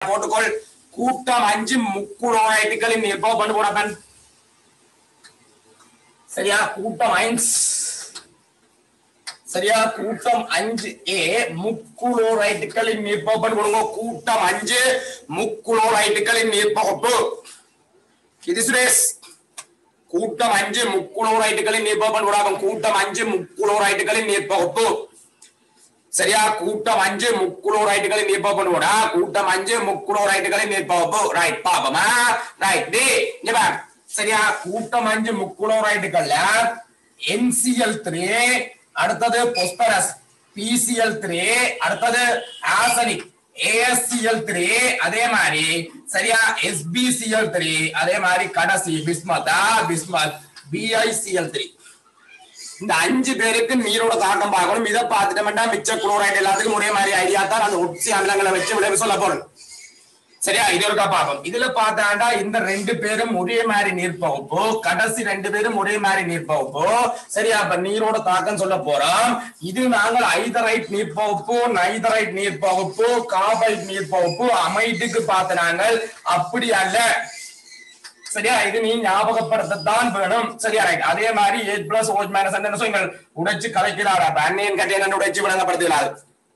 போட்டுக்கொள் கூட்டம் அஞ்சு முக்குளோரைட்டுகளின் நிற்போ பண்ணு போடப்பன் சரியா கூட்டம் ஐன்ஸ் சரியா கூட்டம் அஞ்சு ஏ முக்குளோரைட்டுகளின் நீர்ப்பகுப்பு கொடுங்க கூட்டம் அஞ்சு முக்குளோரைட்டுகளின் நீர்ப்பகுப்பு இது சுரேஷ் கூட்டம் அஞ்சு முக்குளோரைட்டுகளின் நீர்ப்பகுப்பு கொடுக்கும் கூட்டம் அஞ்சு முக்குளோரைட்டுகளின் நீர்ப்பகுப்பு சரியா கூட்டம் அஞ்சு முக்குளோரைட்டுகளின் நீர்ப்பகுப்பு கூட கூட்டம் அஞ்சு முக்குளோரைட்டுகளின் நீர்ப்பகுப்பு ரைட் பாப்பமா ரைட் டி இங்க பாரு. சரியா கூட்டம் அஞ்சு முக்குளோரைட்டுகள்ல NCl த்ரீ அடுத்தது பொஸ்பரஸ் பிசிஎல் த்ரீ அடுத்தது ஆசனிக் ஏஎஸ்சிஎல் த்ரீ அதே மாதிரி சரியா எஸ்பிசிஎல் த்ரீ அதே மாதிரி கடைசி பிஸ்மதா பிஸ்மத் பிஐசிஎல் த்ரீ இந்த அஞ்சு பேருக்கு நீரோட தாக்கம் பார்க்கணும் இதை பார்த்துட்டோம்னா மிச்ச குளோரைடு எல்லாத்துக்கும் ஒரே மாதிரி ஐடியா தான் அந்த ஒட்சி அமிலங்களை வச்சு விளைவு சொல்ல போறோம் சரியா இது ஒருக்கா பார்ப்போம் இதுல பார்த்தாண்டா இந்த ரெண்டு பேரும் ஒரே மாதிரி நீர் பகுப்பு கடைசி ரெண்டு பேரும் ஒரே மாதிரி நீர் பகுப்பு சரியா அப்ப நீரோட தாக்கம் சொல்ல போறோம் இது நாங்கள் ஐதரைட் நீர் பகுப்பு நைதரைட் நீர் பகுப்பு கார்பைட் நீர் பகுப்பு அமைட்டுக்கு பார்த்த நாங்கள் அப்படி அல்ல சரியா இது நீ ஞாபகப்படுத்தத்தான் வேணும் சரியா ரைட் அதே மாதிரி எயிட் பிளஸ் ஓச் மைனஸ் என்ன சொல்லுங்கள் உடைச்சு கலைக்கிறாரா அன்னையன் கட்டையன் உடைச்சு விளங்கப்படுத்துகிறார்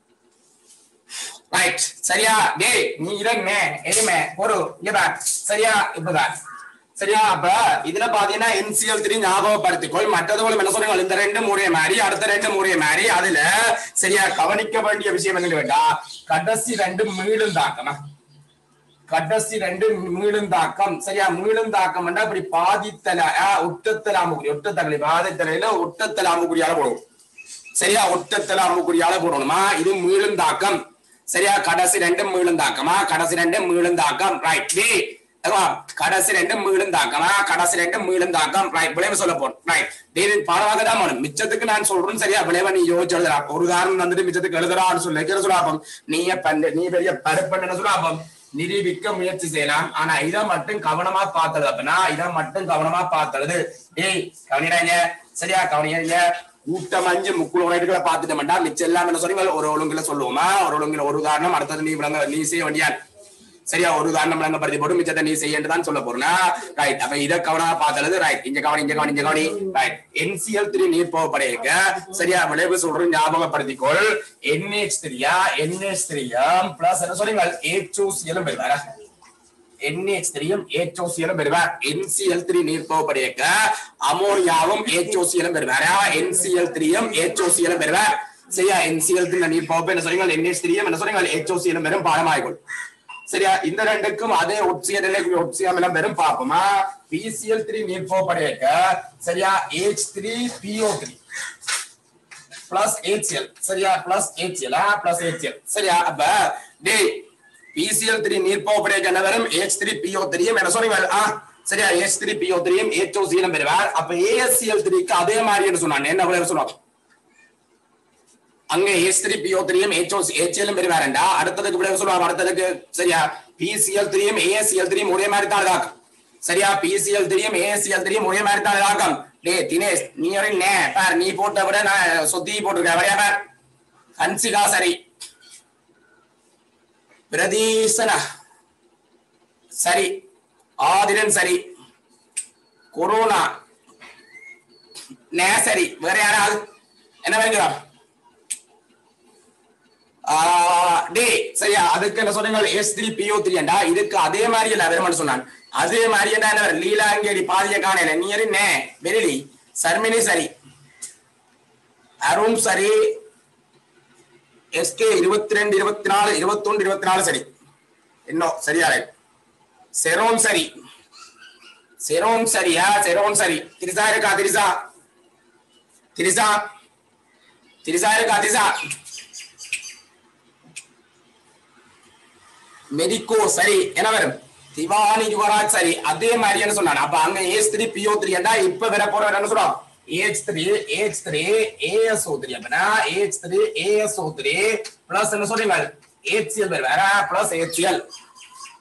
ரைட் சரியா டேய் நீ இருங்க எதுமே ஒரு இங்க பார். சரியா இப்பதான் சரியா அப்ப இதுல பாத்தீங்கன்னா NCl த்ரீ ஞாபகப்படுத்திக்கொள் மற்றதுகளும் என்ன சொல்றீங்க இந்த ரெண்டு முறைய மாதிரி அடுத்த ரெண்டு முறைய மாதிரி அதுல சரியா கவனிக்க வேண்டிய விஷயம் என்னன்னு கேட்டா கடைசி ரெண்டு மீளும் தாக்கமா கடைசி ரெண்டு மீளும் தாக்கம் சரியா மீளும் தாக்கம் இப்படி பாதித்தல ஒட்டத்தல அமுக்குறி ஒட்டத்தலை பாதித்தலையில ஒட்டத்தல அமுக்குறியால போடுவோம் சரியா ஒட்டத்தல அமுக்குறியால போடணுமா இது மீளும் தாக்கம் சரியா கடைசி ரெண்டு மீளும் தாக்கமா கடைசி ரெண்டு மீளும் தாக்கம் ரைட் டி கடைசி ரெண்டு மீளும் தாக்கமா கடைசி ரெண்டு மீளும் தாக்கம் ரைட் விளைவு சொல்ல போறோம் ரைட் டேய் பாடமாக தான் போகணும் மிச்சத்துக்கு நான் சொல்றேன் சரியா விளைவை நீ யோசிச்சு எழுதுறா ஒரு உதாரணம் வந்துட்டு மிச்சத்துக்கு எழுதுறான்னு சொல்லி வைக்கிற சொல்லாப்பம் நீ பண்டு நீ பெரிய பருப்பண்ணு சொல்லாப்பம் நிரூபிக்க முயற்சி செய்யலாம் ஆனா இதை மட்டும் கவனமா பார்த்தது அப்படின்னா இதை மட்டும் கவனமா பார்த்தது டேய் கவனிடாங்க சரியா கவனிங்க கூட்டம் அஞ்சு முக்குள் உரைகளை பார்த்துட்டோம்டா மிச்சம் எல்லாம் என்ன சொன்னீங்க ஒரு ஒழுங்குல சொல்லுவோமா ஒரு ஒழுங்குல ஒரு உதாரணம் அடுத்தது நீ விளங்க நீ செய்ய வேண்டியான் சரியா ஒரு உதாரணம் விளங்கப்படுத்தி போட்டு மிச்சத்தை நீ செய்யன்றதான் சொல்ல போறா ரைட் அப்ப இதை கவனமா பார்த்தது ரைட் இங்க கவனி இங்க கவனி இங்க கவனி ரைட் என்சிஎல் த்ரீ நீர் போகப்படையக்க சரியா விளைவு சொல்றேன் ஞாபகப்படுத்திக்கொள் என்ஹெச் த்ரீயா என்ஹெச் த்ரீயம் பிளஸ் என்ன சொல்றீங்க ஏச்சோசியலும் பெறுவாரா NH த்ரீயும் HOCl பெறுவார் NCl த்ரீ நீர் போகப்படையக்க அமோனியாவும் HOCl பெறுவாரா NCl த்ரீயும் HOCl பெறுவார் சரியா NCl த்ரீ நீர் போக என்ன சொல்றீங்க NH த்ரீயும் என்ன சொல்றீங்க HOCl பெறும் பாடமாய்கொள் சரியா இந்த ரெண்டுக்கும் அதே ஒட்சிய நிலை ஒட்சியம் பெறும் பார்ப்போமா பிசிஎல் த்ரீ நீர் போகப்படையக்க சரியா H three PO three plus HCl சரியா பிளஸ் HCl பிளஸ் HCl சரியா அப்ப டேய் பிசிஎல் த்ரீ நீர் போகப்படையக்க என்ன வரும் H த்ரீ PO த்ரீயும் என்ன சொல்றீங்க ஆ சரியா H த்ரீ PO த்ரீயும் HOCl பெறுவார் அப்ப ASCl த்ரீக்கு அதே மாதிரி என்ன சொன்னாங்க என்ன விளைவு சொன்னாங்க அங்க எஸ் த்ரீ பிஓ த்ரீயும் ஹெச்ஓசி ஹெச்எலும் பெறுவாரண்டா அடுத்ததுக்கு விளைவு சொல்லுவாங்க அடுத்ததுக்கு சரியா பிசிஎல் த்ரீயும் ஏஎஸ்சிஎல் த்ரீயும் ஒரே மாதிரி தான் இதாக்கும் சரியா பிசிஎல் த்ரீயும் ஏஎஸ்சிஎல் த்ரீயும் ஒரே மாதிரி தான் இதாக்கும் டே தினேஷ் நீ ஒரு நே பார் நீ போட்ட விட நான் சொத்தி போட்டிருக்கேன் வரையா பார் ஹன்சிகா சரி பிரதீசனா சரி ஆதிரன் சரி கொரோனா நே சரி வேற யாராவது என்ன வைக்கிறோம் டே சரியா அதுக்கு என்ன சொன்னீங்க எஸ் த்ரீ பிஓ த்ரீ என்றா இதுக்கு அதே மாதிரி இல்ல வெறுமன் சொன்னான் அதே மாதிரி என்ன என்ன லீலாங்கேடி பாதிய காணல நீ நே வெரிலி சர்மினி சரி அருண் சரி எஸ்கே இருபத்தி ரெண்டு இருபத்தி நாலு இருபத்தொன்று இருபத்தி நாலு சரி இன்னும் சரியா செரோன் சரி செரோன் சரியா செரோன் சரி திரிசா இருக்கா திரிசா திரிசா திரிசா இருக்கா திரிசா மெடிக்கோ சரி என்ன வரும் திவானி யுவராஜ் சரி அதே மாதிரி என்ன சொன்னாங்க அப்ப அங்க ஏஸ் த்ரீ பிஓ த்ரீ என்றா இப்ப வர போற என்ன சொல்றோம் H three H three ASO three அப்படின்னா H three ASO three plus என்ன சொல்றீங்க ஏச்சிஎல் வரும் வேற பிளஸ் ஏச்சிஎல்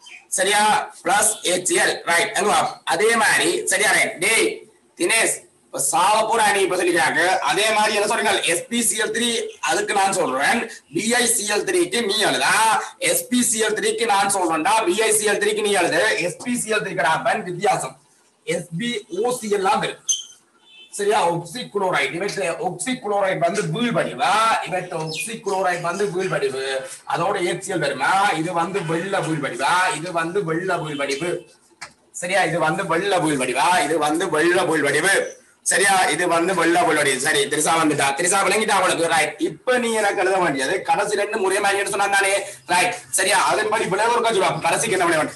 சரியா பிளஸ் ஏச்சிஎல் ரைட் அங்க அதே மாதிரி சரியா ரைட் டேய் தினேஷ் சாவப்பூர் அணி இப்ப சொல்லிக்கிறாங்க அதே மாதிரி என்ன சொல்றீங்க எஸ்பிசிஎல் த்ரீ அதுக்கு நான் சொல்றேன் பிஐசிஎல் த்ரீக்கு நீ எழுதா எஸ்பிசிஎல் த்ரீக்கு நான் சொல்றேன்டா பிஐசிஎல் த்ரீக்கு நீ எழுது எஸ்பிசிஎல் த்ரீக்கு வித்தியாசம் எஸ்பி ஓசிஎல் எல்லாம் இருக்கு சரியா ஒக்சிகுளோரைட் இவற்றை ஒக்சிகுளோரைட் வந்து வீழ்வடிவா இவற்றை ஒக்சிகுளோரைட் வந்து வீழ்வடிவு அதோட ஏச்சியல் வருமா இது வந்து வெள்ள வீழ்வடிவா இது வந்து வெள்ள வீழ்வடிவு சரியா இது வந்து வெள்ள வீழ்வடிவா இது வந்து வெள்ள வீழ்வடிவு சரியா இது வந்து வெள்ள வீழ்வடிவு சரி திரிசா வந்துட்டா திரிசா விளங்கிட்டா அவளுக்கு ரைட் இப்ப நீ எனக்கு எழுத வேண்டியது கடைசி ரெண்டு முறை மாதிரி சொன்னா தானே ரைட் சரியா அதன்படி விளைவு இருக்கா சொல்லுவா கடைசிக்கு என்ன விளைவு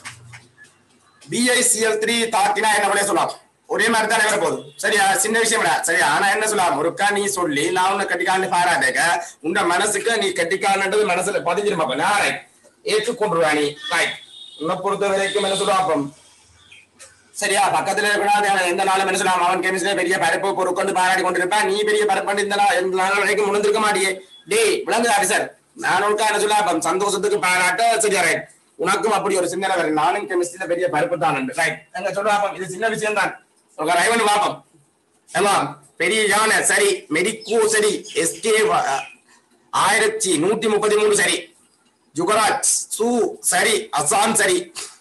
பிஐசிஎல் த்ரீ தாக்கினா என்ன விளைய சொல்லலாம் ஒரே மாதிரி தானே வர போகுது சரியா சின்ன விஷயம் இல்ல சரியா ஆனா என்ன சொல்லலாம் ஒருக்கா நீ சொல்லி நான் உன்னை கட்டிக்கான்னு பாராட்டேக்க உங்க மனசுக்கு நீ கட்டிக்கான்ன்றது மனசுல பதிஞ்சிருமா நான் ஏற்றுக்கொண்டுருவா நீ ரைட் உன்னை பொறுத்த வரைக்கும் என்ன சொல்லுவாப்பம் சரியா பக்கத்துல இருக்கிற எந்த நாளும் என்ன சொல்லலாம் அவன் கெமிஸ்ட்ரி பெரிய பரப்பு பொறுக்கொண்டு பாராட்டி கொண்டிருப்பான் நீ பெரிய பரப்பு இந்த நாள் எந்த நாள் வரைக்கும் முடிஞ்சிருக்க மாட்டியே டேய் விளங்கு ஆஃபீஸர் நான் உனக்கா என்ன சொல்ல சந்தோஷத்துக்கு பாராட்ட சரியா ரைட் உனக்கும் அப்படி ஒரு சிந்தனை வரும் நானும் கெமிஸ்ட்ரியில பெரிய பருப்பு தான் ரைட் எங்க சொல்லுவாப்பம் இது சின்ன விஷயம் தான் ఒక రైవన్ పాపం ஏமா பெரிய யானை சரி மெடிக்கோ சரி எஸ்கே ஆயிரத்தி நூத்தி முப்பத்தி மூணு சரி ஜுகராஜ் சு சரி அசான் சரி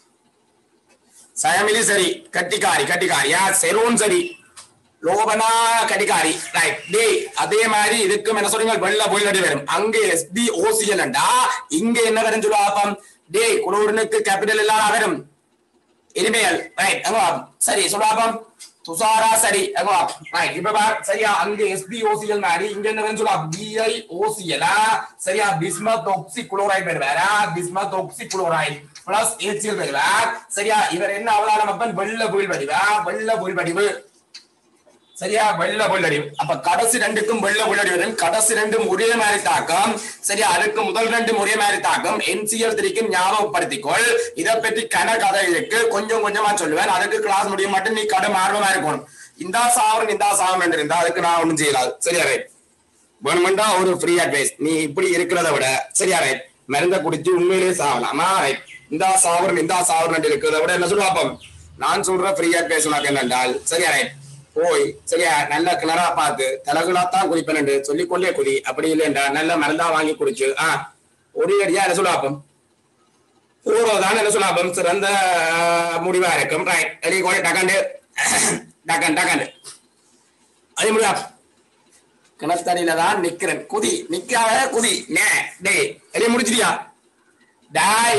சயமிலி சரி கட்டிக்காரி கட்டிக்காரி யா செரோன் சரி லோபனா கடிகாரி ரைட் டே அதே மாதிரி இதுக்கும் என்ன சொல்றீங்க வெள்ள போயிலடி வரும் அங்க எஸ்பி ஓசிஎல் இங்க என்ன வரும் சொல்லுவாப்பம் டே குளூரனுக்கு கேபிட்டல் இல்லாத வரும் இனிமேல் ரைட் அங்க சரி சொல்லுவாப்பம் துசாரா சரி அங்க ரைட் இப்ப பார் சரியா அங்க எஸ்பி ஓசிஎல் மாதிரி இங்க என்ன வேணும் சொல்லலாம் பிஐ ஓசிஎல் சரியா பிஸ்மத் ஒக்சி குளோரைட் பேர் வேற bismuth oxychloride plus HCL பேர் வேற சரியா இவர் என்ன அவதாரம் அப்பன் வெள்ள புயல் வடிவா வெள்ள புயல் வடிவு சரியா வெள்ள புல்லடிவு அப்ப கடைசி ரெண்டுக்கும் வெள்ள புல்லடிவு கடைசி ரெண்டும் ஒரே மாதிரி தாக்கம் சரியா அதுக்கு முதல் ரெண்டு ஒரே மாதிரி தாக்கம் என்சிஎல் திரிக்கும் ஞாபகப்படுத்திக்கொள் இதை பற்றி கன கதை இருக்கு கொஞ்சம் கொஞ்சமா சொல்லுவேன் அதுக்கு கிளாஸ் முடிய மட்டும் நீ கடும் ஆர்வமா இருக்கணும் இந்த சாவரன் இந்த சாவரம் என்று இருந்தா அதுக்கு நான் ஒண்ணும் செய்யலாது சரியா ரைட் வேணுமெண்டா ஒரு ஃப்ரீ அட்வைஸ் நீ இப்படி இருக்கிறத விட சரியா ரைட் மருந்த குடிச்சு உண்மையிலேயே சாவலாமா ரைட் இந்த சாவரன் இந்த சாவரன் இருக்கிறத விட என்ன சொல்லுவாப்பம் நான் சொல்ற ஃப்ரீ அட்வைஸ் உனக்கு என்னென்றால் சரியா ரைட் போய் சரியா நல்ல கிணறா பார்த்து தலகுலாத்தான் குடிப்பேன் சொல்லிக்கொண்டே குடி அப்படி இல்லைன்றா நல்ல மருந்தா வாங்கி குடிச்சு ஆஹ் ஒரு அடியா என்ன சொல்லாப்பம் பூர்வதான் என்ன சொல்லாப்பம் சிறந்த ஆஹ், முடிவா இருக்கும் ரைட் எலி கூட டக்காண்டு டக்கன் டக்காண்டு அதே முடியா கிணத்தடியில தான் நிக்கிறேன் குதி நிக்காத குதி நே டேய் எலி முடிச்சிட்டியா டாய்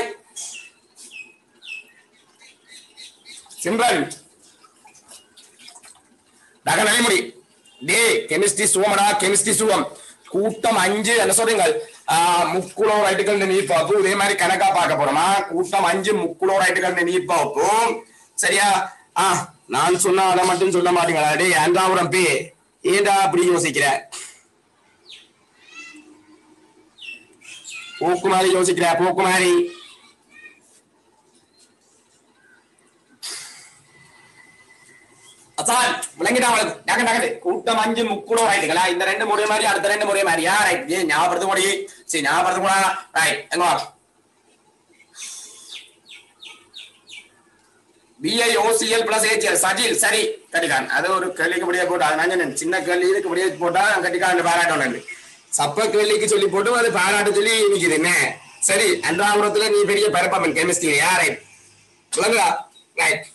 சிம்ரன் நகை நடைமுறை டே கெமிஸ்ட்ரி சுவமடா கெமிஸ்ட்ரி சுவம் கூட்டம் அஞ்சு என்ன சொல்றீங்க ஆஹ், முக்குளோரைட்டுகள் நீர் பாப்பு இதே மாதிரி கணக்கா பார்க்க போறோமா கூட்டம் அஞ்சு முக்குளோரைட்டுகள் நீர் பாப்போம் சரியா ஆ நான் சொன்னா அதை மட்டும் சொல்ல மாட்டீங்களா டே ஏண்டாபுரம் பே ஏண்டா அப்படி யோசிக்கிற போக்குமாரி யோசிக்கிற போக்குமாரி அசான் விளங்கிட்டா அவளுக்கு நகை நகது கூட்டம் அஞ்சு முக்குளோ ரைட்டுங்களா இந்த ரெண்டு முறை மாதிரி அடுத்த ரெண்டு முறை மாதிரியா ரைட் ஏ ஞாபகத்து கூட சரி ஞாபகத்து கூட ரைட் எங்க வா BI OCL plus HCL Sajil சரி கட்டிக்கான் அது ஒரு கேள்விக்கு முடிய போட்டா அது நான் சொன்னேன். சின்ன கேள்வி இதுக்கு முடிய போட்டா கட்டிக்கான் பாராட்டணும் சப்ப கேள்விக்கு சொல்லி போட்டு அது பாராட்டு சொல்லி நிக்குது என்ன சரி அன்றாபுரத்துல நீ பெரிய பரப்பமன் கெமிஸ்ட்ரி ரைட் விளங்குதா ரைட்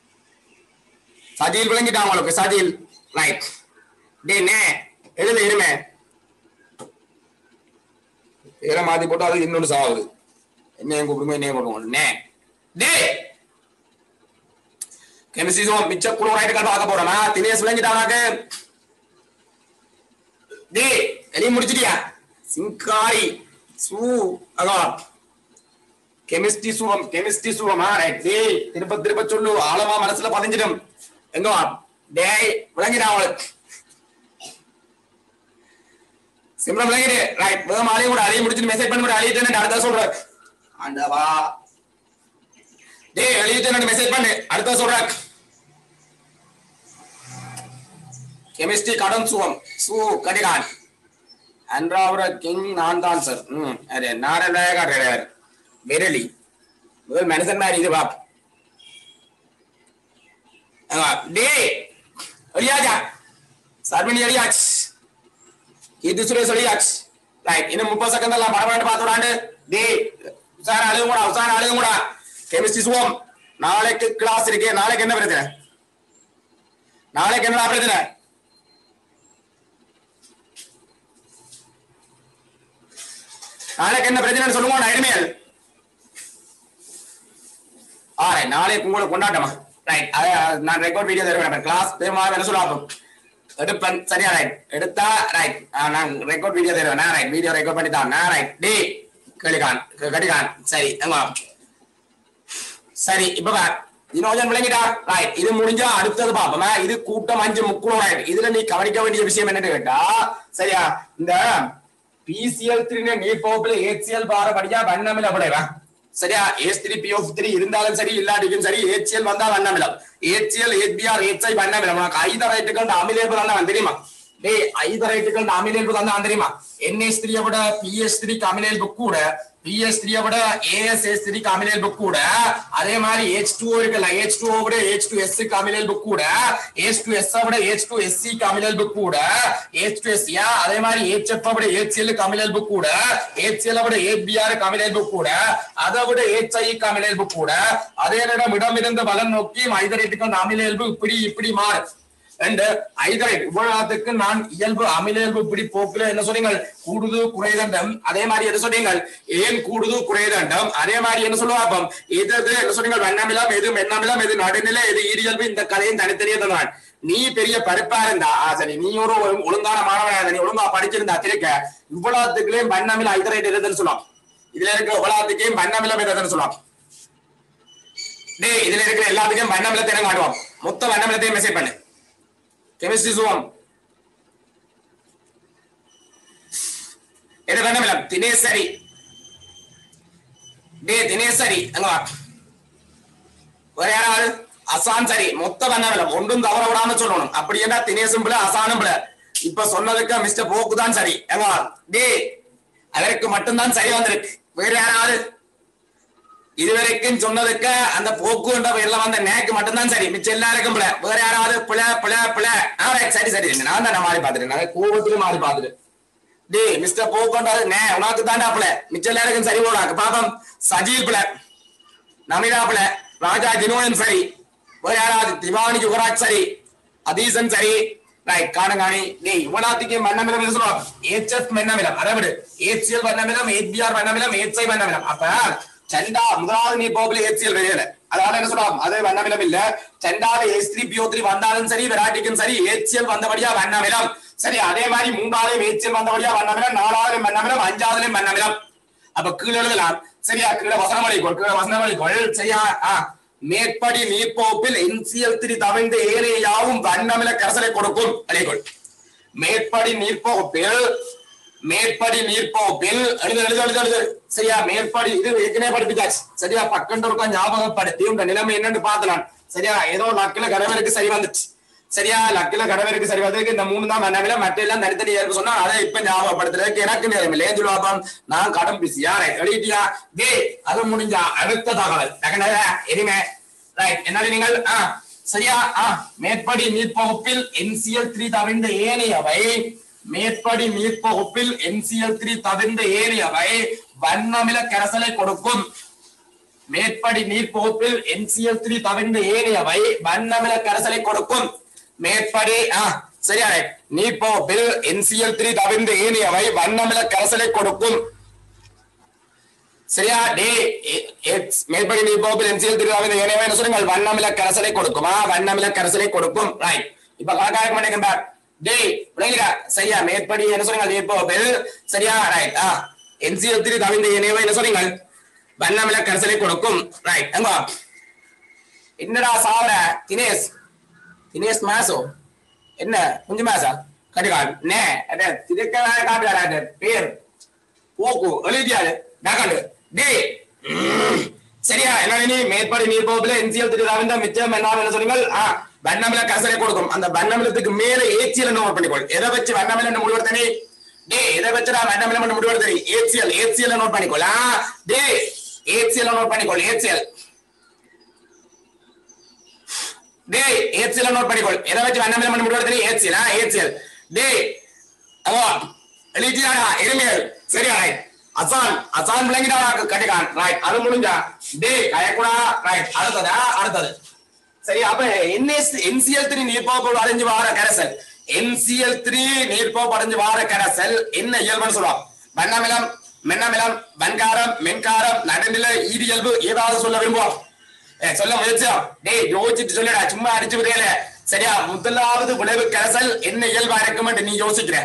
சஜில் விளங்கிட்டான் உங்களுக்கு சஜில் ரைட் டே நே எழுத இருமே பேரை மாத்தி போட்டு அது இன்னொன்னு சாவுது என்ன கூப்பிடுங்க என்ன பண்ணுவோம் நே டே கெமிஸ்ட்ரி ஜோன் மிச்ச குளோரைட்டுகள் பார்க்க போறோமா தினேஷ் விளங்கிட்டானாக்கு டே எலி முடிச்சிட்டியா சிங்காரி சூ அதான் கெமிஸ்ட்ரி சுகம் கெமிஸ்ட்ரி சுகமா ரைட் டேய் திருப்ப திருப்ப சொல்லு ஆழமா மனசுல பதிஞ்சிடும் எங்க வா டேய் விளங்கிடா அவளுக்கு சிம்ரன் விளங்கிடு ரைட் வேகம் அலையும் கூட அலையும் முடிச்சுட்டு மெசேஜ் பண்ணி அழியிட்டேன்னு அடுத்த சொல்ற ஆண்டவா டேய் அழியிட்டேன்னு மெசேஜ் பண்ணு அடுத்த சொல்ற கெமிஸ்ட்ரி கடன் சுகம் சு கடிகான் அன்றாவர கிங் நான் தான் சார் ம் அரே நாராயண கிடையாது விரலி முதல் மனுஷன் மாதிரி இது பாப் டே ஒளியாஜா சர்மினி அடியாச்சு இது சுரேஷ் அடியாச்சு ரைட் இன்னும் முப்பது செகண்ட் எல்லாம் படமாட்டு பார்த்து விடாண்டு டே உசார அழுகும் கூட உசார அழுகும் கூட கெமிஸ்ட்ரி சுவம் நாளைக்கு கிளாஸ் இருக்கு நாளைக்கு என்ன பிரச்சனை நாளைக்கு என்ன பிரச்சனை நாளைக்கு என்ன பிரச்சனை சொல்லுங்க நான் இனிமேல் ஆரை நாளைக்கு உங்களை கொண்டாட்டமா ரைட் நான் ரெக்கார்ட் வீடியோ தருவேன் கிளாஸ் பேமா என்ன சொல்லுவாங்க எடுப்பேன் சரியா ரைட் எடுத்தா ரைட் நான் ரெக்கார்ட் வீடியோ தருவேன் நான் ரைட் வீடியோ ரெக்கார்ட் பண்ணி தான் நான் ரைட் டி கடிகான் கடிகான் சரி எங்க சரி இப்ப பார் இன்னொரு விளங்கிட்டா ரைட் இது முடிஞ்சா அடுத்தது பாப்போமா இது கூட்டம் அஞ்சு முக்குளம் ரைட் இதுல நீ கவனிக்க வேண்டிய விஷயம் என்னன்னு கேட்டா சரியா இந்த பிசிஎல் த்ரீ நீர் பகுப்புல ஏசிஎல் பார படியா வண்ணமில் அப்படிவா சரியா H three P of three இருந்தாலும் சரி இல்லாட்டிக்கும் சரி ஏச்சிஎல் வந்தா வண்ணமிலம் ஏச்சிஎல் ஏபிஆர் ஏச்ஐ வண்ணமிலம் உனக்கு ஐத ரைட்டுகள் அமிலேபு தான் தெரியுமா டேய் ஐத ரைட்டுகள் அமிலேபு தான் தெரியுமா என்எஸ் த்ரீ விட பிஎஸ் த்ரீக்கு அமிலேபு கூட பிஎஸ் த்ரீ விட ஏஎஸ்எஸ் த்ரீக்கு அமிலேபு கூட அதே மாதிரி ஹெச் டூ இருக்குல்ல ஹெச் டூ விட ஹெச் டூ எஸ் அமிலேபு கூட ஹெச் டூ எஸ் விட ஹெச் டூ எஸ்சி அமிலேபு கூட ஹெச் டூ எஸ் அதே மாதிரி ஹெச்எஃப் விட ஹெச்எல் அமிலேபு கூட ஹெச்எல் விட ஏபிஆர் அமிலேபு கூட அதை விட ஹெச்ஐ அமிலேபு கூட அதே நேரம் இடமிருந்து வலன் நோக்கி ஐதரேட்டுக்கு அமிலேபு இப்படி இப்படி மாறு ரெண்டு ஐதரைட் இவ்வளவுக்கு நான் இயல்பு அமிலேல்பு இப்படி போக்குல என்ன சொன்னீங்க கூடுது குறைதண்டம் அதே மாதிரி என்ன சொன்னீங்க ஏன் கூடுது குறைதண்டம் அதே மாதிரி என்ன சொல்லுவாங்க எது எது என்ன சொன்னீங்க வெண்ணமிலம் எது மென்னமிலம் எது நடுநிலை எது ஈரியல்பு இந்த கலையும் தனித்தனியே தந்தான் நீ பெரிய பருப்பா இருந்தா ஆ, சரி நீ ஒரு ஒழு- ஒழுங்கான மாணவனா இருந்தா, நீ ஒழுங்கா படிச்சிருந்தா திருக்க இவ்வளவுக்குள்ளேயும் வண்ணமில ஐதரைட் எதுன்னு சொல்லலாம் இதுல இருக்க இவ்வளவுக்கையும் வண்ணமிலம் எதுன்னு சொல்லலாம் டேய் இதுல இருக்கிற எல்லாத்துக்கும் வண்ணமிலத்தை என்ன காட்டுவோம் மொத்த வண்ணமிலத்தையும் மெசேஜ் பண்ணு கெமிஸ்ட்ரி சுவம் எது வண்ணமிலம் தினேசரி டே தினேசரி அங்க வா வேற யாராவது அசான் சரி மொத்த வண்ணமிலம் ஒன்றும் தவற விடாம சொல்லணும் அப்படி என்ன தினேசும் பிள்ளை அசானும் பிள்ளை இப்ப சொன்னதுக்கு மிஸ்டர் போக்கு தான் சரி எங்க வா டே அதற்கு மட்டும்தான் சரி வந்திருக்கு வேற யாராவது இதுவரைக்கும் சொன்னதுக்கு அந்த போக்கு என்ற பேர்ல வந்த நேக்கு மட்டும்தான் சரி மிச்சம் எல்லாருக்கும் பிள்ளை வேற யாராவது பிள்ளை பிள்ளை பிள்ளை ஆ, right, சரி சரி நான் தான் மாறி பார்த்துட்டேன் நான் கோபத்திலும் மாறி பார்த்துட்டேன் டேய் மிஸ்டர் போக்குன்றது நே உனக்கு தாண்டா பிள்ளை மிச்சம் எல்லாருக்கும் சரி போடாக்கு பாப்பம் சஜீவ் பிள்ளை நமிதா பிள்ளை ராஜா ஜினோயன் சரி வேற யாராவது திவானி யுவராஜ் சரி அதீசன் சரி ரைட் காணும் காணி டேய் இவ்வளவுக்கும் வண்ணமிலம் என்ன சொல்லுவாங்க ஏச்எஃப் வண்ணமிலம் அதை விடு ஏச்சிஎல் வண்ணமிலம் ஏபிஆர் வண்ணமிலம் ஏச்ஐ வண்ணமிலம் அப்ப சண்டா முதலாவது நீ போகல ஏச்சிஎல் வெளியில அதனால என்ன சொல்லுவாங்க அது வண்ணமிலம் இல்ல சண்டாவது எஸ் த்ரீ பிஓ த்ரீ வந்தாலும் சரி விராட்டிக்கும் சரி ஏச்சிஎல் வந்தபடியா வண்ணமிலம் சரி அதே மாதிரி மூன்றாவது ஏச்சிஎல் வந்தபடியா வண்ணமிலம் நாலாவது வண்ணமிலம் அஞ்சாவதுலயும் வண்ணமிலம் அப்ப கீழே எழுதலாம் சரியா கீழே வசனம் அளிக்கோள் கீழே வசனம் அளிக்கோள் சரியா ஆ. மேற்படி நீர்ப்போப்பில் என்சிஎல் திரி தவிர்ந்த ஏனைய யாவும் வண்ணமில கரசலை கொடுக்கும் அளிக்கோள் மேற்படி நீர்ப்போப்பில் மேற்படி நீர்ப்போப்பில் எழுது எழுது எழுது எழுது சரியா மேற்படி இது ஏற்கனவே படிப்பிச்சாச்சு சரியா பக்கண்டு இருக்கா ஞாபகப்படுத்தி உங்க நிலைமை என்னன்னு பார்த்தலாம் சரியா ஏதோ லக்கில கடவுளுக்கு சரி வந்துச்சு சரியா லக்கில கடவுளுக்கு சரி வந்ததுக்கு இந்த மூணு தான் வண்ணமில மற்ற எல்லாம் தனித்தனி ஏற்பு சொன்னா அதை இப்ப ஞாபகப்படுத்துறதுக்கு எனக்கு நேரம் இல்லை ஏன் சொல்லுவாப்பாம் நான் கடன் பிசியா ரைட் எழுதிட்டியா டே அது முடிஞ்சா அடுத்த தகவல் தகவல் எதுவுமே ரைட் என்ன நீங்கள் ஆ சரியா ஆ மேற்படி நீர்ப்பகுப்பில் என்சிஎல் த்ரீ தவிர்ந்த ஏனையவை மேற்படி நீர்ப்பகுப்பில் என்சிஎல் த்ரீ தவிர்ந்த ஏனையவை வண்ணமில கரசலை கொடுக்கும் மேற்படி நீர்ப்பகுப்பில் என்சிஎல் த்ரீ தவிர்ந்த ஏனையவை வண்ணமில கரசலை கொடுக்கும் மேற்படி ஆ சரியா நீர்ப்பகுப்பில் என்சிஎல் த்ரீ தவிர்ந்த ஏனையவை வண்ணமில கரசலை கொடுக்கும் சரியா டே எ- எக்ஸ் மேற்படி நீர்ப்பகுப்பில் என்சிஎல் த்ரீ தவிர்ந்த ஏனையவை என்ன சொல்லுங்கள் வண்ணமில கரசலை கொடுக்குமா வண்ணமில கரசலை கொடுக்கும் ரைட் இப்ப கணக்காக மாட்டேங்க டே விளங்குதா சரியா மேற்படி என்ன சொல்லுங்க நீர்ப்பகுப்பில் சரியா ரைட் ஆ என்சிஎல் த்ரீ தவிர்ந்த ஏனையவை என்ன சொல்லுங்கள் வண்ணமில கரசலை கொடுக்கும் ரைட் எங்க என்னடா சாவர தினேஷ் தினேஷ் மாசோ என்ன குஞ்சு மாசா கடிகால் நே அட திதக்க காட்டுறாரு அது பேர் போக்கு எழுதியாரு நகண்டு டே சரியா என்ன நீ மேற்படி நீர் போகுல என்சிஎல் திருவிழாவின் மிச்சம் என்ன என்ன சொன்னீங்கள் ஆ வண்ணமில கசரை கொடுக்கும் அந்த வண்ணமிலத்துக்கு மேல ஏச்சியல் நோட் பண்ணிக்கொள் எதை வச்சு வண்ணமில முடிவெடுத்தனே டே எதை வச்சு நான் வண்ணமிலம் முடிவெடுத்தனே ஏச்சியல் ஏச்சியல் நோட் பண்ணிக்கொள் ஆ டே ஏச்சியல் நோட் பண்ணிக்கொள் ஏச்சியல் டேய் ஏச்சிஎல் நோட் பண்ணிக்கொள் எதை வச்சு வண்ணமிலம் பண்ணி முடிவு ஏச்சிஎல் ஏச்சிஎல் டேய் அவா எழுதியாடா எருமையல் சரியா ரைட் அசான் அசான் விளங்கிடா கட்டிக்கான் ரைட் அது முடிஞ்சா டேய் கயக்கூடா ரைட் அடுத்ததா அடுத்தது சரி அப்ப என்எஸ் என்சிஎல் த்ரீ நீர்ப்போப்பு அடைஞ்சு வார கரைசல் என்சிஎல் த்ரீ நீர்ப்போப்பு அடைஞ்சு வார கரைசல் என்ன இயல்புன்னு சொல்லுவோம் வண்ணமிலம் மென்னமிலம் வன்காரம் மென்காரம் நடுநிலை ஈரியல்பு ஏதாவது சொல்ல விரும்புவோம் ஏ, சொல்ல முயற்சியா டேய் யோசிச்சுட்டு சொல்லுடா சும்மா அடிச்சு விடையில சரியா முதலாவது விளைவு கரைசல் என்ன இயல்பா இருக்கும் நீ யோசிக்கிற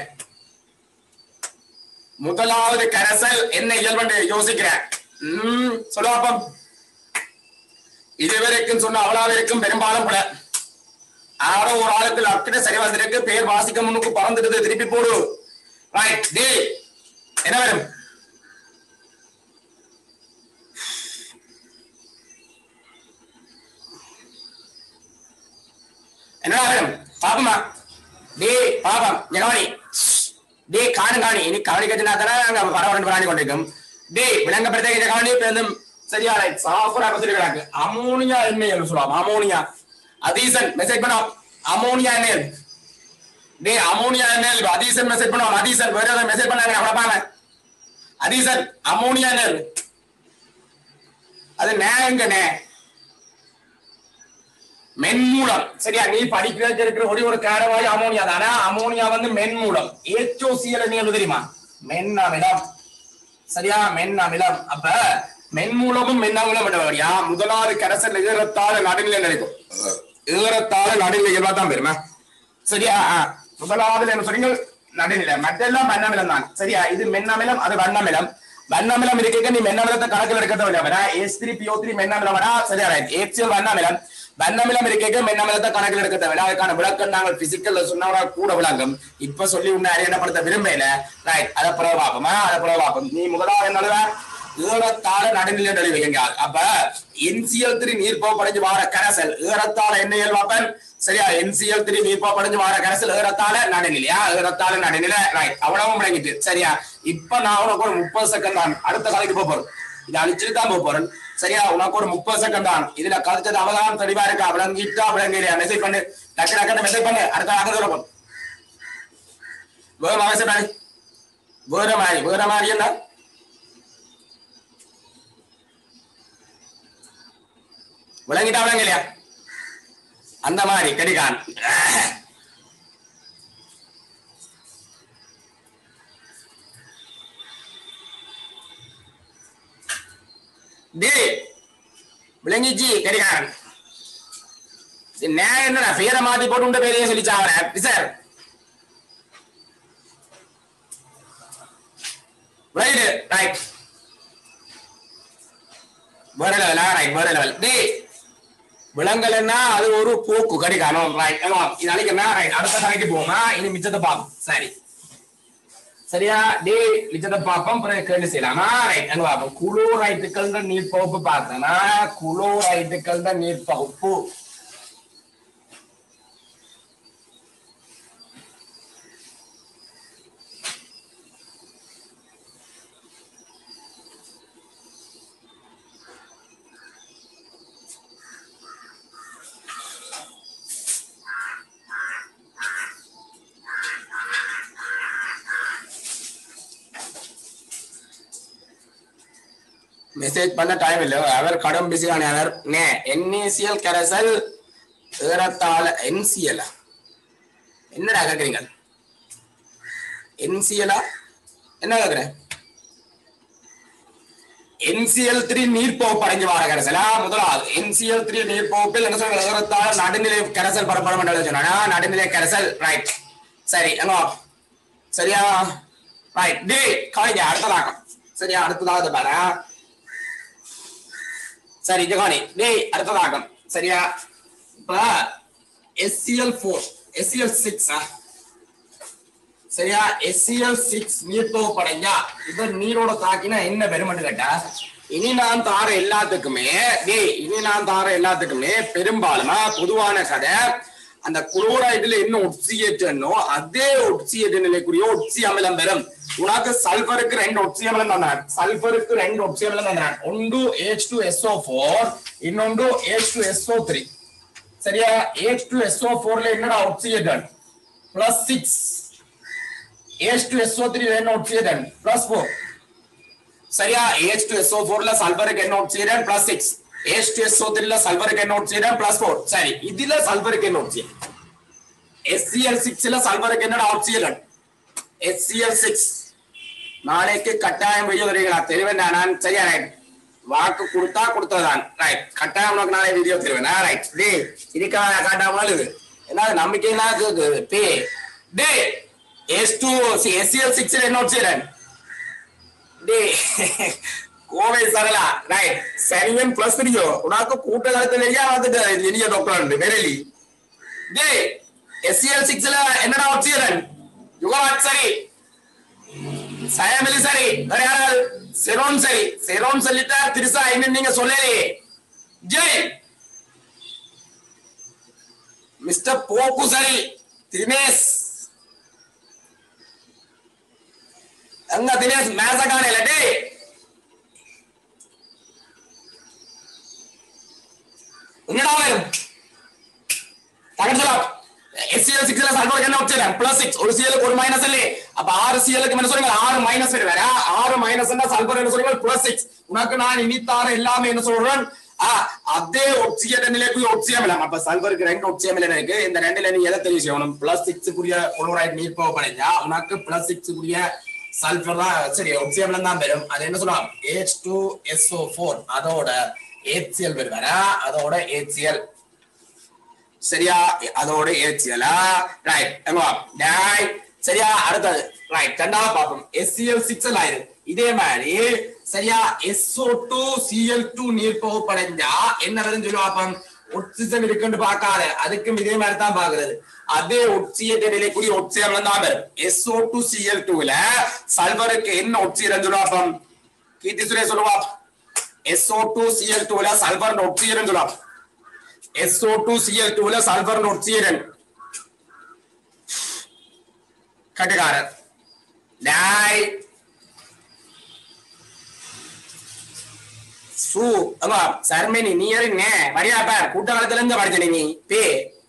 முதலாவது கரைசல் என்ன இயல்பு யோசிக்கிற உம் சொல்லுவாப்பம் இதுவரைக்கும் சொன்ன அவ்வளவு பெரும்பாலும் கூட ஆரோ ஒரு ஆளுக்கு அக்கிட்ட சரி வந்திருக்கு பேர் வாசிக்க முன்னுக்கு பறந்துடுது திருப்பி போடு ரைட் டே என்ன வரும் என்ன வரும் பாப்பமா டே பாப்பம் ஜனவரி டே காணும் காணி இனி கவனிக்கச்சுனா தானே நாங்க பரவாயில்ல பராணி கொண்டிருக்கோம் டே விளங்கப்படுத்த இந்த கவனி பேருந்தும் சரியா ரைட் சாஃபரா சொல்லிக்கிறாங்க அமோனியா என்ன சொல்லுவாங்க அமோனியா அதீசன் மெசேஜ் பண்ணோம் அமோனியா என்ன டே அமோனியா என்ன அதீசன் மெசேஜ் பண்ணுவோம் அதீசன் வேற ஏதாவது மெசேஜ் பண்ணாங்க அவ்வளவுதாங்க அதீசன் அமோனியா என்ன அது நேங்க நே மென்மூலம் சரியா நீ படிக்கிறதுக்கு இருக்கிற ஒரே ஒரு காரவாய் அமோனியா தானே அமோனியா வந்து மென்மூலம் ஏச்சோசியல் நீங்க தெரியுமா மென் அமிலம் சரியா மென் அமிலம் அப்ப மென்மூலமும் மென்னமுலம் என்றவரியா முதலாவது கரைசல் ஈரத்தாழ நடுநிலை நினைக்கும் ஈரத்தாழ நடுநிலை இயல்பா தான் பெருமா சரியா ஆ. முதலாவது என்ன சொன்னீங்க நடுநிலை மற்றெல்லாம் வண்ணமிலம் தான் சரியா இது மென்னமிலம் அது வண்ணமிலம் வண்ணமிலம் இருக்க நீ மென்னமிலத்தை கணக்கில் எடுக்க தேவையில்லை எஸ் த்ரீ பிஓ த்ரீ மென்னமிலம் வரா சரியா ரைட் ஏச்சிஎல் வண்ணமிலம் வண்ணமிலம் இருக்க மென்னமிலத்தை கணக்கில் எடுக்க தேவையில்லை அதுக்கான விளக்கம் நாங்கள் பிசிக்கல்ல சொன்னா கூட விளங்கும் இப்ப சொல்லி உன்னை அறியப்படுத்த விரும்பல ரைட் அதை புறவு பார்ப்போமா அதை புறவு பார்ப்போம் நீ முதலாவது என்னது ஈரத்தாழ நடுநிலை நடுவைங்க அப்ப என்சிஎல் த்ரீ நீர்ப்போ படைஞ்சு வார கரைசல் ஈரத்தாழ என்ன இயல்பாப்பன் சரியா என்சிஎல் த்ரீ நீர்ப்போ படைஞ்சு வார கரைசல் ஈரத்தாழ நடுநிலையா ஈரத்தாழ நடுநிலை ரைட் அவ்வளவும் விளங்கிட்டு சரியா இப்ப நான் உனக்கு ஒரு முப்பது செகண்ட் தான் அடுத்த கதைக்கு போக போறேன் இதை அழிச்சுட்டு தான் போக போறேன் சரியா உனக்கு ஒரு முப்பது செகண்ட் தான் இதுல கதைச்சது அவதானம் தெளிவா இருக்கா விளங்கிட்டா விளங்கலையா மெசேஜ் பண்ணு டக்கு டக்குன்னு மெசேஜ் பண்ணு அடுத்த அங்க சொல்ல போறோம் வேற மெசேஜ் பண்ணு வேற மாதிரி வேற மாதிரி என்ன விளங்கிட்டா விளங்கலையா அந்த மாதிரி கடிகான் டே விளங்கிச்சு கடிகாரன் நான் என்னடா பேரை மாத்தி போட்டு உண்ட பேரையே சொல்லிச்சா அவரை சார் ரைட் ரைட் வேற லெவலா ரைட் வேற லெவல் டேய் விலங்கல்னா அது ஒரு போக்கு கடிகாரம் ரைட் இது அழைக்கிறா ரைட் அடுத்த கடைக்கு போமா இனி மிச்சத்தை பார்ப்போம் சரி சரியா டே மிச்சத்தை பார்ப்போம் பிறகு கேள்வி செய்யலாமா ரைட் அங்க பார்ப்போம் குளோரைட்டுக்கள் நீர் பகுப்பு பார்த்தனா குளோரைட்டுக்கள் நீர் பகுப்பு மெசேஜ் பண்ண டைம் இல்ல அவர் கடும் பிஸியான அவர் நே என்இசிஎல் கரைசல் ஏறத்தாழ என்சிஎல் என்னடா கேக்குறீங்க என்சிஎலா என்ன கேக்குறேன் என்சிஎல் த்ரீ நீர்ப்போப்பு அடைஞ்சு வார கரைசலா முதலாவது என்சிஎல் த்ரீ நீர்ப்போப்பில் என்ன சொல்ற ஏறத்தாழ நடுநிலை கரைசல் பரப்படம் என்று சொன்னா நடுநிலை கரைசல் ரைட் சரி எங்க சரியா ரைட் டே காணிங்க அடுத்ததாக்கம் சரியா அடுத்ததாவது பாரு சரி ஜெகானி டேய் அடுத்ததாகம் சரியா இப்ப எஸ்சிஎல் ஃபோர் எஸ்சிஎல் சிக்ஸ் சரியா எஸ்சிஎல் சிக்ஸ் நீர்த்தோ படைஞ்சா இப்ப நீரோட தாக்கினா என்ன பெருமட்டு கேட்டா இனி நான் தார எல்லாத்துக்குமே டேய் இனி நான் தார எல்லாத்துக்குமே பெரும்பாலுமா பொதுவான கதை அந்த குளோரைடுல என்ன ஒட்சியேட்டனோ அதே ஒட்சியேட்டு நிலைக்குரிய ஒட்சி அமிலம் பெறும் உனக்கு சல்பருக்கு ரெண்டு ஒட்சி அமிலம் தந்தான் சல்பருக்கு ரெண்டு ஒட்சி அமிலம் தந்தான் ஒன்று H2SO4 இன்னொன்று H2SO3 சரியா H to SO4 ல என்னடா oxygen plus six H to SO3 ல என்ன ஆக்சிஜன் பிளஸ் ஃபோர் சரியா H to SO4 ல சல்பருக்கு என்ன oxygen plus six H to SO3 ல சல்பருக்கு என்ன ஆக்சிஜன் பிளஸ் ஃபோர் சரி இதுல சல்பருக்கு என்ன ஆக்சிஜன் SCl6 ல சல்பருக்கு என்னடா ஆக்சிஜன் SCl6 நாளைக்கு கட்டாயம் வீடியோ தருவீங்களா தெரிவேன் நான் சரியா ரைட் வாக்கு கொடுத்தா கொடுத்ததான் ரைட் கட்டாயம் உனக்கு நாளை வீடியோ தருவேன் ரைட் டே இதுக்காக காட்டாமல் இது என்ன நம்பிக்கைனா பே டே எஸ் டூ எஸ்சிஎல் சிக்ஸ் என்ன வச்சுறேன் டே கோவை சரளா ரைட் சரிவன் பிளஸ் த்ரீயோ உனக்கு கூட்டத்திலேயே வந்துட்டு இனிய டாக்டர் உண்டு வெரலி டே எஸ்சிஎல் சிக்ஸ்ல என்னடா வச்சுறேன் யுகராஜ் சரி சயமிலி சரி வேற யாராவது செரோன் சரி செரோன் சொல்லிட்டா திருசா என்ன நீங்க சொல்லலே ஜெய் மிஸ்டர் போக்கு சரி தினேஷ் அங்க தினேஷ் மேச காணல டே என்னடா வரும் தகடலாம் எஸ்சிஎல் சிக்ஸ்ல சல்பர் என்ன வச்சிருக்கேன் பிளஸ் சிக்ஸ் ஒரு சிஎலுக்கு ஒரு மைனஸ் இல்லையே அப்ப ஆறு சிஎலுக்கு என்ன சொல்லுங்க ஆறு மைனஸ் வேற ஆறு மைனஸ் சல்பர் என்ன சொல்லுங்க பிளஸ் சிக்ஸ் உனக்கு நான் இனித்தார எல்லாமே என்ன சொல்றேன் ஆ, அதே ஒட்சியன் நிலைக்கு ஒட்சியம் இல்லை அப்ப சல்பருக்கு ரெண்டு ஒட்சியம் இல்லை இருக்கு இந்த ரெண்டுல நீ எதை தெரிவு செய்யணும் பிளஸ் சிக்ஸுக்குரிய குளோரைட் நீர் போகப்படைஞ்சா உனக்கு பிளஸ் சிக்ஸுக்குரிய சல்பர் தான் சரி ஒட்சியம்ல தான் வரும் அது என்ன சொல்லலாம் H2SO4 டூ எஸ்ஓ ஃபோர் அதோட HCl வரும் வேற அதோட HCl சரியா அதோட ஏச்சியலா ரைட் எங்க டேய் சரியா அடுத்தது ரைட் ரெண்டாவது பாப்போம் SCl சிக்ஸ் ஆயிரு இதே மாதிரி சரியா SO2 Cl2 நீர் பகுப்படைஞ்சா என்ன வருதுன்னு சொல்லி பார்ப்போம் ஒட்சிசம் இருக்குன்னு பார்க்காத அதுக்கும் இதே மாதிரி தான் பாக்குறது அதே ஒட்சியத்தை நிலைக்குரிய ஒட்சியம் தான் வரும் SO2 Cl2 ல சல்வருக்கு என்ன ஒட்சியம் சொல்லி பார்ப்போம் கீர்த்தி சுரேஷ் சொல்லுவா SO2 Cl2 ல சல்வர் ஒட்சியம் சொல்லுவா SO2 Cl2 ல சல்பர் ஒட்சியன் கட்டுக்காரர் டாய் சு அம்மா சர்மினி நீ இருங்க வரியா பார் கூட்டகாலத்துல இருந்து படிச்ச நீ பே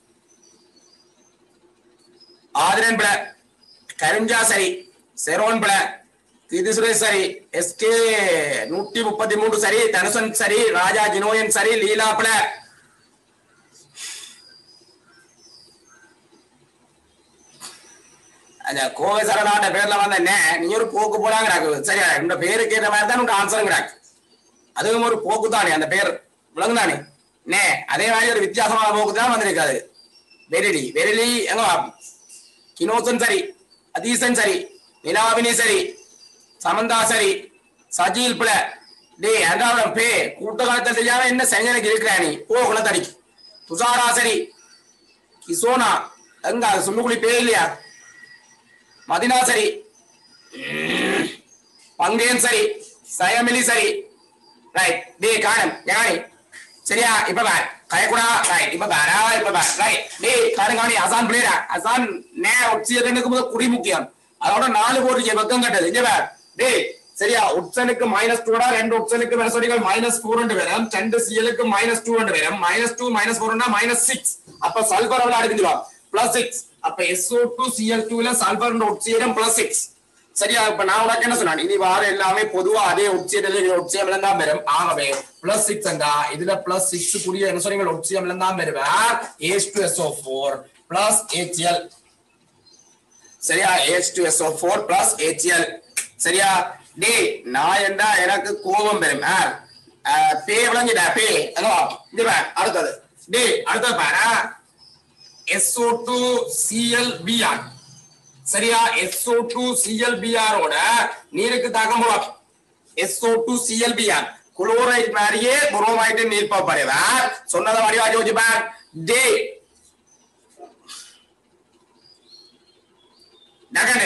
ஆதிரன் பிள கரிஞ்சா சரி செரோன் பிள இது சுரேஷ் சரி எஸ்கே நூத்தி முப்பத்தி மூன்று சரி தனுசன் சரி ராஜா ஜினோயன் சரி லீலா பிள அந்த கோவை சரணாட்ட பேர்ல வந்த என்ன நீ ஒரு போக்கு போடாங்கிறாக்கு சரியா இந்த பேருக்கு ஏற்ற மாதிரி தான் உனக்கு ஆன்சருங்கிறாக்கு அதுவும் ஒரு போக்கு தானே அந்த பேர் விளங்குதானே நே அதே மாதிரி ஒரு வித்தியாசமான போக்கு தான் வந்திருக்காது வெரிலி வெரிலி எங்க வா? கினோசன் சரி அதீசன் சரி நிலாவினி சரி சமந்தா சரி சஜீல் பிள டேய் அதாவது பே கூட்ட காலத்தில் தெரியாம என்ன செஞ்சனுக்கு இருக்கிறா நீ போ குளத்தடிக்கு துஷாரா சரி கிசோனா எங்க அது சுண்ணுக்குழி பே இல்லையா மதினா சரி உம், பங்கேன் சரி சயமிலி சரி ரைட் டே காணும் ஞானி சரியா இப்ப பார் கயக்கூடா ரைட் இப்ப பாரா இப்ப பார் ரைட் டே காணு காணி அசான் பிளேடா அசான் நே ஒட்சியனுக்கு முதல் குடி முக்கியம் அதோட நாலு கோடி வெக்கம் கட்டது இங்க பார் டே சரியா ஒட்சனுக்கு மைனஸ் டூடா ரெண்டு ஒட்சனுக்கு வெனசோடிகள் மைனஸ் ஃபோர் வரும் ரெண்டு சிஎலுக்கு மைனஸ் டூ வரும் minus two minus four minus six அப்ப சல்பர் எவ்வளவு அடிச்சுவா பிளஸ் சிக்ஸ் அப்ப எஸ்ஓ டூ சிஎல் டூல சல்பர் ஒட்சியம் பிளஸ் சிக்ஸ் சரியா இப்ப நான் உனக்கு என்ன சொன்னேன் இனி வார எல்லாமே பொதுவா அதே ஒட்சியம் ஒட்சியம் தான் வரும் ஆகவே பிளஸ் சிக்ஸ் என்றா இதுல பிளஸ் சிக்ஸ் கூடிய என்ன சொன்னீங்க ஒட்சியம் தான் வருவேன் H two SO four plus HCL சரியா H two SO four plus HCL சரியா டே நான் என்றா எனக்கு கோபம் பெறும் ஆ, ஆ, பே விளங்கிடா பே அதோ இங்க பார், அடுத்தது டே அடுத்தது பாரு SO2 ClBr சரியா SO2 ClBr ஓட நீருக்கு தாக்கம் போலாம் SO2 ClBr குளோரைட் மாதிரியே புரோமைட் நீர் படைவார் சொன்னதை வடிவா யோசிப்பார் டே நகடு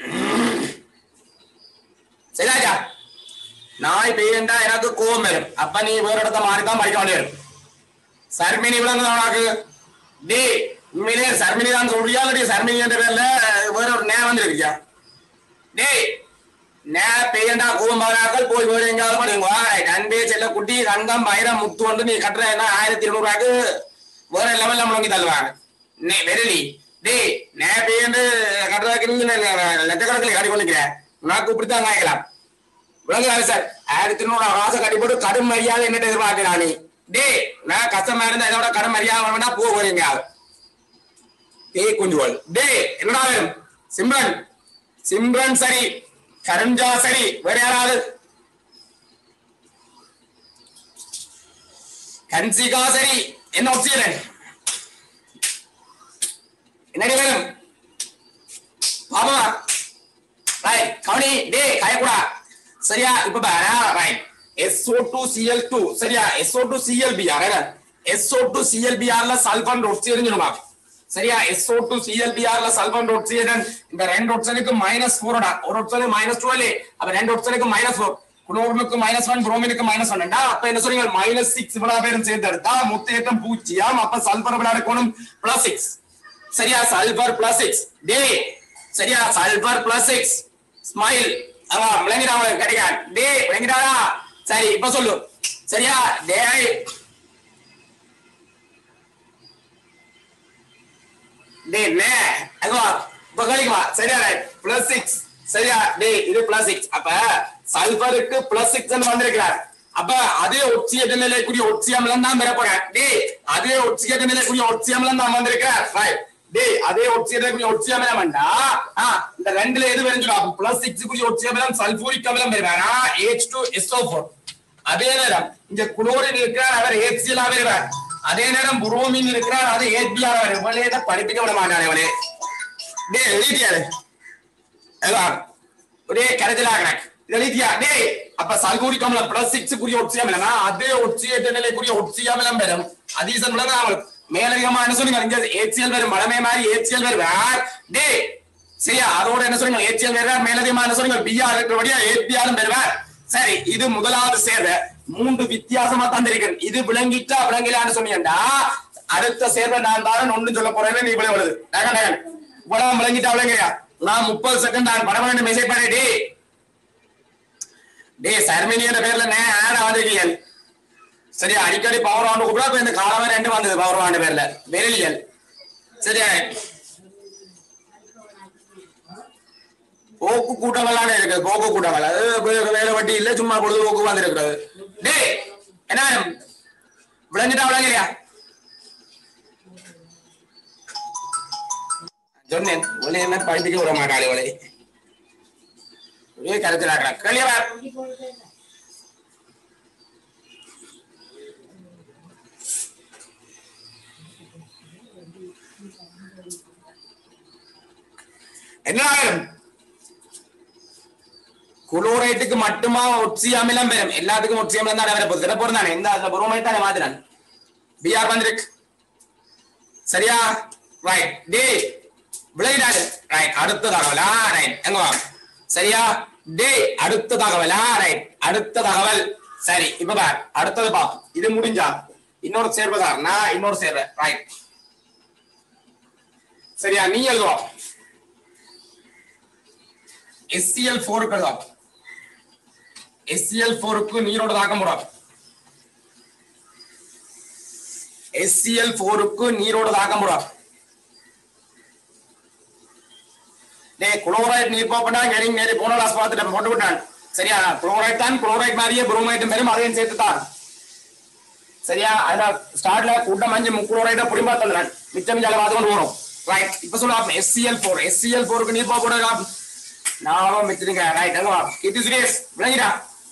சரியாச்சா நாய் பெய்யண்டா எனக்கு கோவம் வரும் அப்ப நீ வேற இடத்த மாறி தான் படிக்க வேண்டியது சர்மினி விளங்குதா உனக்கு டே உண்மையிலே சர்மினி தான் சொல்றியா இல்லாட்டி சர்மினி என்ற பேர்ல வேற ஒரு நே வந்துருக்கியா டே நே பெய்யண்டா கோவம்பாக்கள் போய் வேற எங்கேயாவது படிங்க அன்பே செல்ல குட்டி ரங்கம் பயிரம் முத்து வந்து நீ கட்டுற என்ன ஆயிரத்தி இருநூறு ரூபாய்க்கு வேற லெவல்ல முழங்கி தள்ளுவாங்க நே வெரலி டேய் நான் பேருந்து கட்டுறதுக்கு நீங்க லட்சக்கணக்கில் காட்டி கொண்டிருக்கிறேன் நான் கூப்பிட்டு வாங்கிக்கலாம் விளங்குறாரு சார் ஆயிரத்தி நூறு ஆசை கட்டி போட்டு கடும் மரியாதை என்னட்டு எதிர்பார்க்கிறான் நீ டேய் நான் கஷ்டமா இருந்தா இதோட கடும் மரியாதை வேணா போக போறீங்க டேய் குஞ்சுவல் டேய் என்னடா வேணும் சிம்ரன் சிம்ரன் சரி கரஞ்சா சரி வேற யாராவது கன்சிகா சரி என்ன ஒப்சியன் என்னடி வேணும் பாபா ரைட் கவனி டே காயக்கூடா சரியா இப்ப பாரு ரைட் SO2Cl2 சரியா SO2ClBr SO2ClBr ல சல்பர் ஒட்சியரிஞ்சிருமா சரியா SO2ClBr ல சல்பர் ஒட்சியரன் இந்த ரெண்டு ஒட்சனுக்கு மைனஸ் ஃபோர்டா ஒரு ஒட்சனுக்கு மைனஸ் டூ அல்லே அப்ப ரெண்டு ஒட்சனுக்கு மைனஸ் ஃபோர் குளோரினுக்கு மைனஸ் ஒன் புரோமினுக்கு மைனஸ் ஒன்டா அப்ப என்ன சொல்றீங்க மைனஸ் சிக்ஸ் இவ்வளவு பேரும் சேர்த்து எடுத்தா முத்தேற்றம் பூஜ்ஜியம் அப்ப சல்பர் விளையாடக்கணும் பிளஸ் சிக்ஸ் சரியா சல்பர் பிளஸ் சிக்ஸ் டே சரியா சல்பர் பிளஸ் சிக்ஸ் ஸ்மைல் அவா விளங்கிடா அவனுக்கு கிடைக்காது டே விளங்கிடாடா சரி இப்ப சொல்லு சரியா டே டே நே அங்கோ இப்ப கழிக்குமா சரியா பிளஸ் சிக்ஸ் சரியா டே இது பிளஸ் சிக்ஸ் அப்ப சல்பருக்கு பிளஸ் சிக்ஸ் வந்திருக்கிறார் அப்ப அதே ஒட்சியேட்ட நிலைக்குரிய ஒட்சியம்லம் தான் பெற போறேன் டே அதே ஒட்சியேட்ட நிலைக்குரிய ஒட்சியம்லம் தான் வந்திருக்கிறார் ரைட் டே அதே ஒட்சியேட்ட ஒட்சியமலம் வேண்டா ஆ இந்த ரெண்டுல எது வெறிஞ்சிடும் பிளஸ் சிக்ஸ் குரிய ஒட்சியமலம் சல்பூரிக் அமிலம் பெறுவாரா ஏச் டூ எஸ்ஓ ஃபோர் அதே நேரம் இந்த குளோரின் இருக்கிறார் அவர் HCl ஆக வருவார் அதே நேரம் புரோமின் இருக்கிறார் அது HBr ஆக வருவார் இவளே இதை படிப்பிக்க விட மாட்டான் இவளே டே எழுதியாரு அதான் ஒரே கரைச்சல் ஆகிறேன் இது எழுதியா டே அப்ப சல்கூரிக் அமிலம் பிளஸ் சிக்ஸ் குரிய ஒட்சியமிலனா அதே ஒட்சியேட்ட நிலைக்குரிய ஒட்சியமிலம் பெறும் அதீசன் விளங்க அவங்களுக்கு மேலதிகமா என்ன சொன்னீங்க இங்க HCl வரும் மடமே மாதிரி HCl வருவார் டே சரியா அதோட என்ன சொன்னீங்க HCl வருவார் மேலதிகமா என்ன சொன்னீங்க பிஆர் இருக்கிறபடியா HBr பெறுவார் சரி இது முதலாவது சேர்வை மூன்று வித்தியாசமா தந்திருக்கிறேன் இது விளங்கிட்டா விளங்கலான்னு சொன்னீங்கடா அடுத்த சேர்வை நான் தான் ஒண்ணு சொல்ல போறேன் நீ இவ்வளவு வருது நகன் நகன் இவ்வளவு விளங்கிட்டா விளங்குறியா நான் முப்பது செகண்ட் நான் படபட மெசேஜ் பண்ணி டே டே சர்மினியோட பேர்ல நான் ஆட வந்திருக்கீங்க சரி அடிக்கடி பவர் வாண்டு கூட இப்ப இந்த காலமே ரெண்டு வந்தது பவர் வாண்டு பேர்ல வெளியல் சரியா கோக்கு கூட்டங்களான இருக்கு கோக்கு கூட்டங்கள் அது வே- வேலை வட்டி இல்ல சும்மா பொழுது கோக்கு வந்து இருக்கிறது டே என்ன விளைஞ்சிட்டா விளங்கலையா சொன்னேன் ஒளி என்ன படிப்பிக்க விட மாட்டாளே ஒளி ஒரே கருத்தில் கழியவா என்ன ஆகும் குளோரைட்டுக்கு மட்டுமா ஒட்சி அமிலம் பெறும் எல்லாத்துக்கும் ஒட்சி அமிலம் தான் வர போகுது போறோம் தானே இந்த அதுல புரோமைட் தானே மாத்திரான் பிஆர் வந்திருக்கு சரியா ரைட் டே விளையாடு ரைட் அடுத்த தகவலா ரைட் எங்க வா சரியா டே அடுத்த தகவலா ரைட் அடுத்த தகவல் சரி இப்ப பார் அடுத்தது பா இது முடிஞ்சா இன்னொரு சேர்வதா நான் இன்னொரு சேர்வேன் ரைட் சரியா நீ எழுதுவோம் எஸ்சிஎல் போருக்கு எழுதுவோம் எஸ்சிஎல் போருக்கு நீரோட தாக்கம் போடுவோம் எஸ்சிஎல் போருக்கு நீரோட தாக்கம் போடுவோம் டே குளோரைட் நீர் போப்படா நெறி நெறி போன கிளாஸ் பார்த்துட்டு போட்டு விட்டான் சரியா குளோரைட் தான் குளோரைட் மாதிரியே புரோமைட்டும் பெரும் அதையும் சேர்த்து தான் சரியா அதுல ஸ்டார்ட்ல கூட்டம் அஞ்சு முக்குளோரைட புரிம்பா தந்துறான் மிச்சம் ஜல பார்த்து கொண்டு வரும் ரைட் இப்ப சொல்லுவா எஸ்சிஎல் போர் எஸ்சிஎல் போருக்கு நீர் போட நானும் வச்சிருக்கேன் ரைட் அதுவா இது சுரேஷ் விளங்கிடா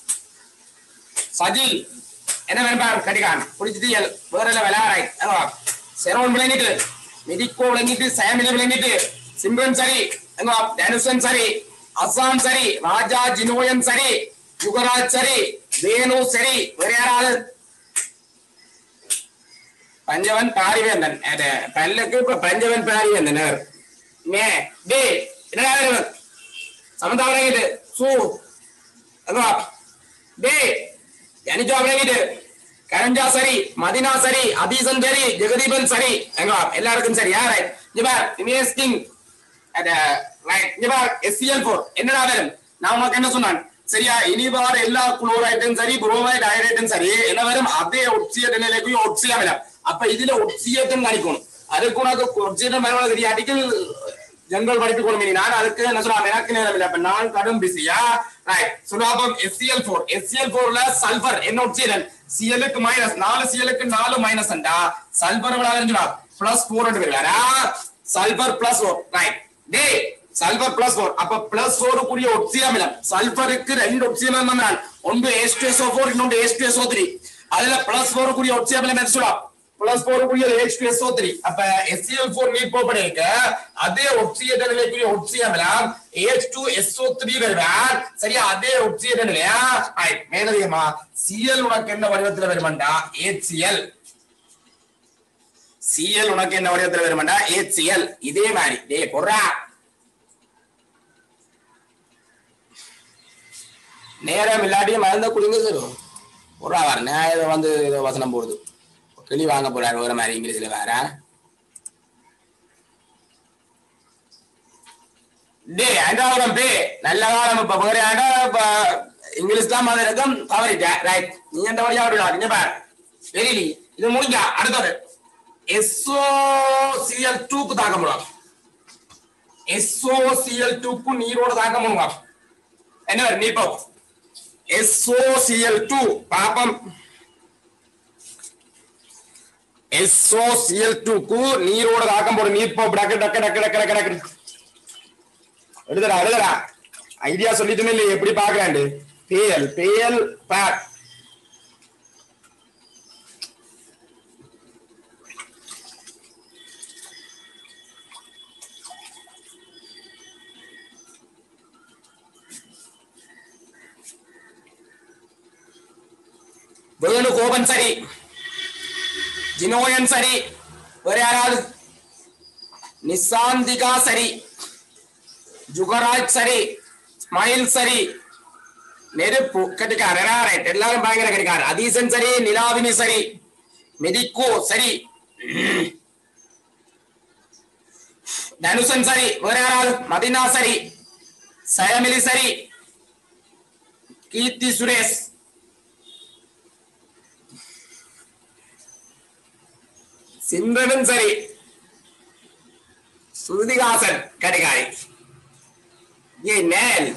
சஜில் என்ன வேணும் கடிகான் புடிச்சிட்டு வேற இல்ல விளையா ரைட் அதுவா செரோன் விளங்கிட்டு மிதிக்கோ விளங்கிட்டு சாமில விளங்கிட்டு சிம்ரன் சரி அதுவா தனுஷன் சரி அசாம் சரி ராஜா ஜினோயன் சரி யுகராஜ் சரி வேணு சரி வேற யாராவது பஞ்சவன் பாரிவேந்தன் அது பல்லுக்கு இப்ப பஞ்சவன் பாரிவேந்தன் அவர். நே டே என்ன சமந்தா விளங்கிட்டு சூ அதுவா டே எனஜா விளங்கிட்டு கரஞ்சா சரி மதினா சரி அதீசன் சரி ஜெகதீபன் சரி எங்க எல்லாருக்கும் சரி யார் இவர் இமேஸ்டிங் எஸ்சிஎல் போர் என்னடா வேணும் நான் உனக்கு என்ன சொன்னான் சரியா இனி வர எல்லா குளோரைட்டும் சரி புரோமைட் ஹைட்ரேட்டும் சரி என்ன வரும் அதே ஒட்சிய நிலைக்கும் ஒட்சியம் இல்லை அப்ப இதுல ஒட்சியத்தம் கணிக்கணும் அதுக்கு உனக்கு ஒட்சியத்தம் பரவாயில்ல தெரியாட்டிக்கு ஜெனரல் படிப்பு நீ நான் அதுக்கு என்ன சொல்லுவாங்க எனக்கு நேரம் இல்லை அப்ப நான் கடும் பிஸியா ரைட் சுலாபம் எஸ்சிஎல் போர் எஸ்சிஎல் போர்ல சல்பர் என்ன ஒட்சியன் சிஎலுக்கு மைனஸ் நாலு சிஎலுக்கு நாலு மைனஸ் அண்டா சல்பர் விளையாடுறா பிளஸ் போர் வருவாரா சல்பர் பிளஸ் ஃபோர் ரைட் டே சல்பர் பிளஸ் ஃபோர் அப்ப பிளஸ் ஃபோருக்குரிய ஒட்சியமிலம் சல்பருக்கு ரெண்டு ஒட்சியமிலம் வந்தான் ஒன்று எஸ் டூ எஸ்ஓ ஃபோர் இன்னொன்று எஸ் டூ எஸ்ஓ த்ரீ அதுல பிளஸ் ஃபோருக்குரிய ஒட்சியமிலம் என்ன சொல்லலாம் பிளஸ் ஃபோருக்குரிய எச் டூ எஸ்ஓ த்ரீ அப்ப எஸ்சிஎல் ஃபோர் நீட் போப்படைக்க அதே ஒட்சியேட்ட நிலைக்குரிய ஒட்சியமிலம் எச் டூ எஸ்ஓ த்ரீ வருவார் சரியா அதே ஒட்சியேட்ட நிலையா மேலதிகமா சிஎல் உனக்கு என்ன வடிவத்துல வருமாண்டா HCl சிஎல் உனக்கு என்ன வடிவத்துல வருமாண்டா HCl இதே மாதிரி டேய் பொறா நேரம் இல்லாட்டி மறந்த குடிங்க சார் பொறா வர நான் இதை வந்து ஏதோ வசனம் போடுது கிளி வாங்க போறாரு ஒரு மாதிரி இங்கிலீஷ்ல வேற டே அண்டாவரம் பே நல்ல காலம் இப்ப வேற ஆண்டா இப்ப இங்கிலீஷ் தான் மாதிரி இருக்கும் தவறிட்டேன் ரைட் நீ எந்த வழியா விடுடா நீங்க பார் வெரி இது முடிஞ்சா அடுத்தது எஸ்ஓசிஎல் டூக்கு தாக்க முடியும் எஸ்ஓசிஎல் டூக்கு நீரோட தாக்க முடியும் என்ன வரும் நீ போ எஸ்ஓசிஎல் டூ பாப்பம் எஸ்ஓசிஎல் டூக்கு நீரோட தாக்கம் போடு நீர் போ டக்கு டக்கு டக்கு டக்கு டக்கு டக்கு எழுதுடா எழுதுடா ஐடியா சொல்லிட்டுமே இல்லை எப்படி பாக்குறாண்டு பேயல் பேயல் பேக் வேணு கோபன் சரி ஜினோயன் சரி வேற யாராவது நிசாந்திகா சரி ஜுகராஜ் சரி ஸ்மைல் சரி நெருப்பு கட்டிக்கார் ரைட் எல்லாரும் பயங்கர கட்டிக்கார் அதீசன் சரி நிலாவினி சரி மெதிக்கோ சரி தனுஷன் சரி வேற யாராவது மதினா சரி சயமிலி சரி கீர்த்தி சுரேஷ் சிந்தனும் சரி சுருதிகாசன் கடிகாரி ஏ நேல்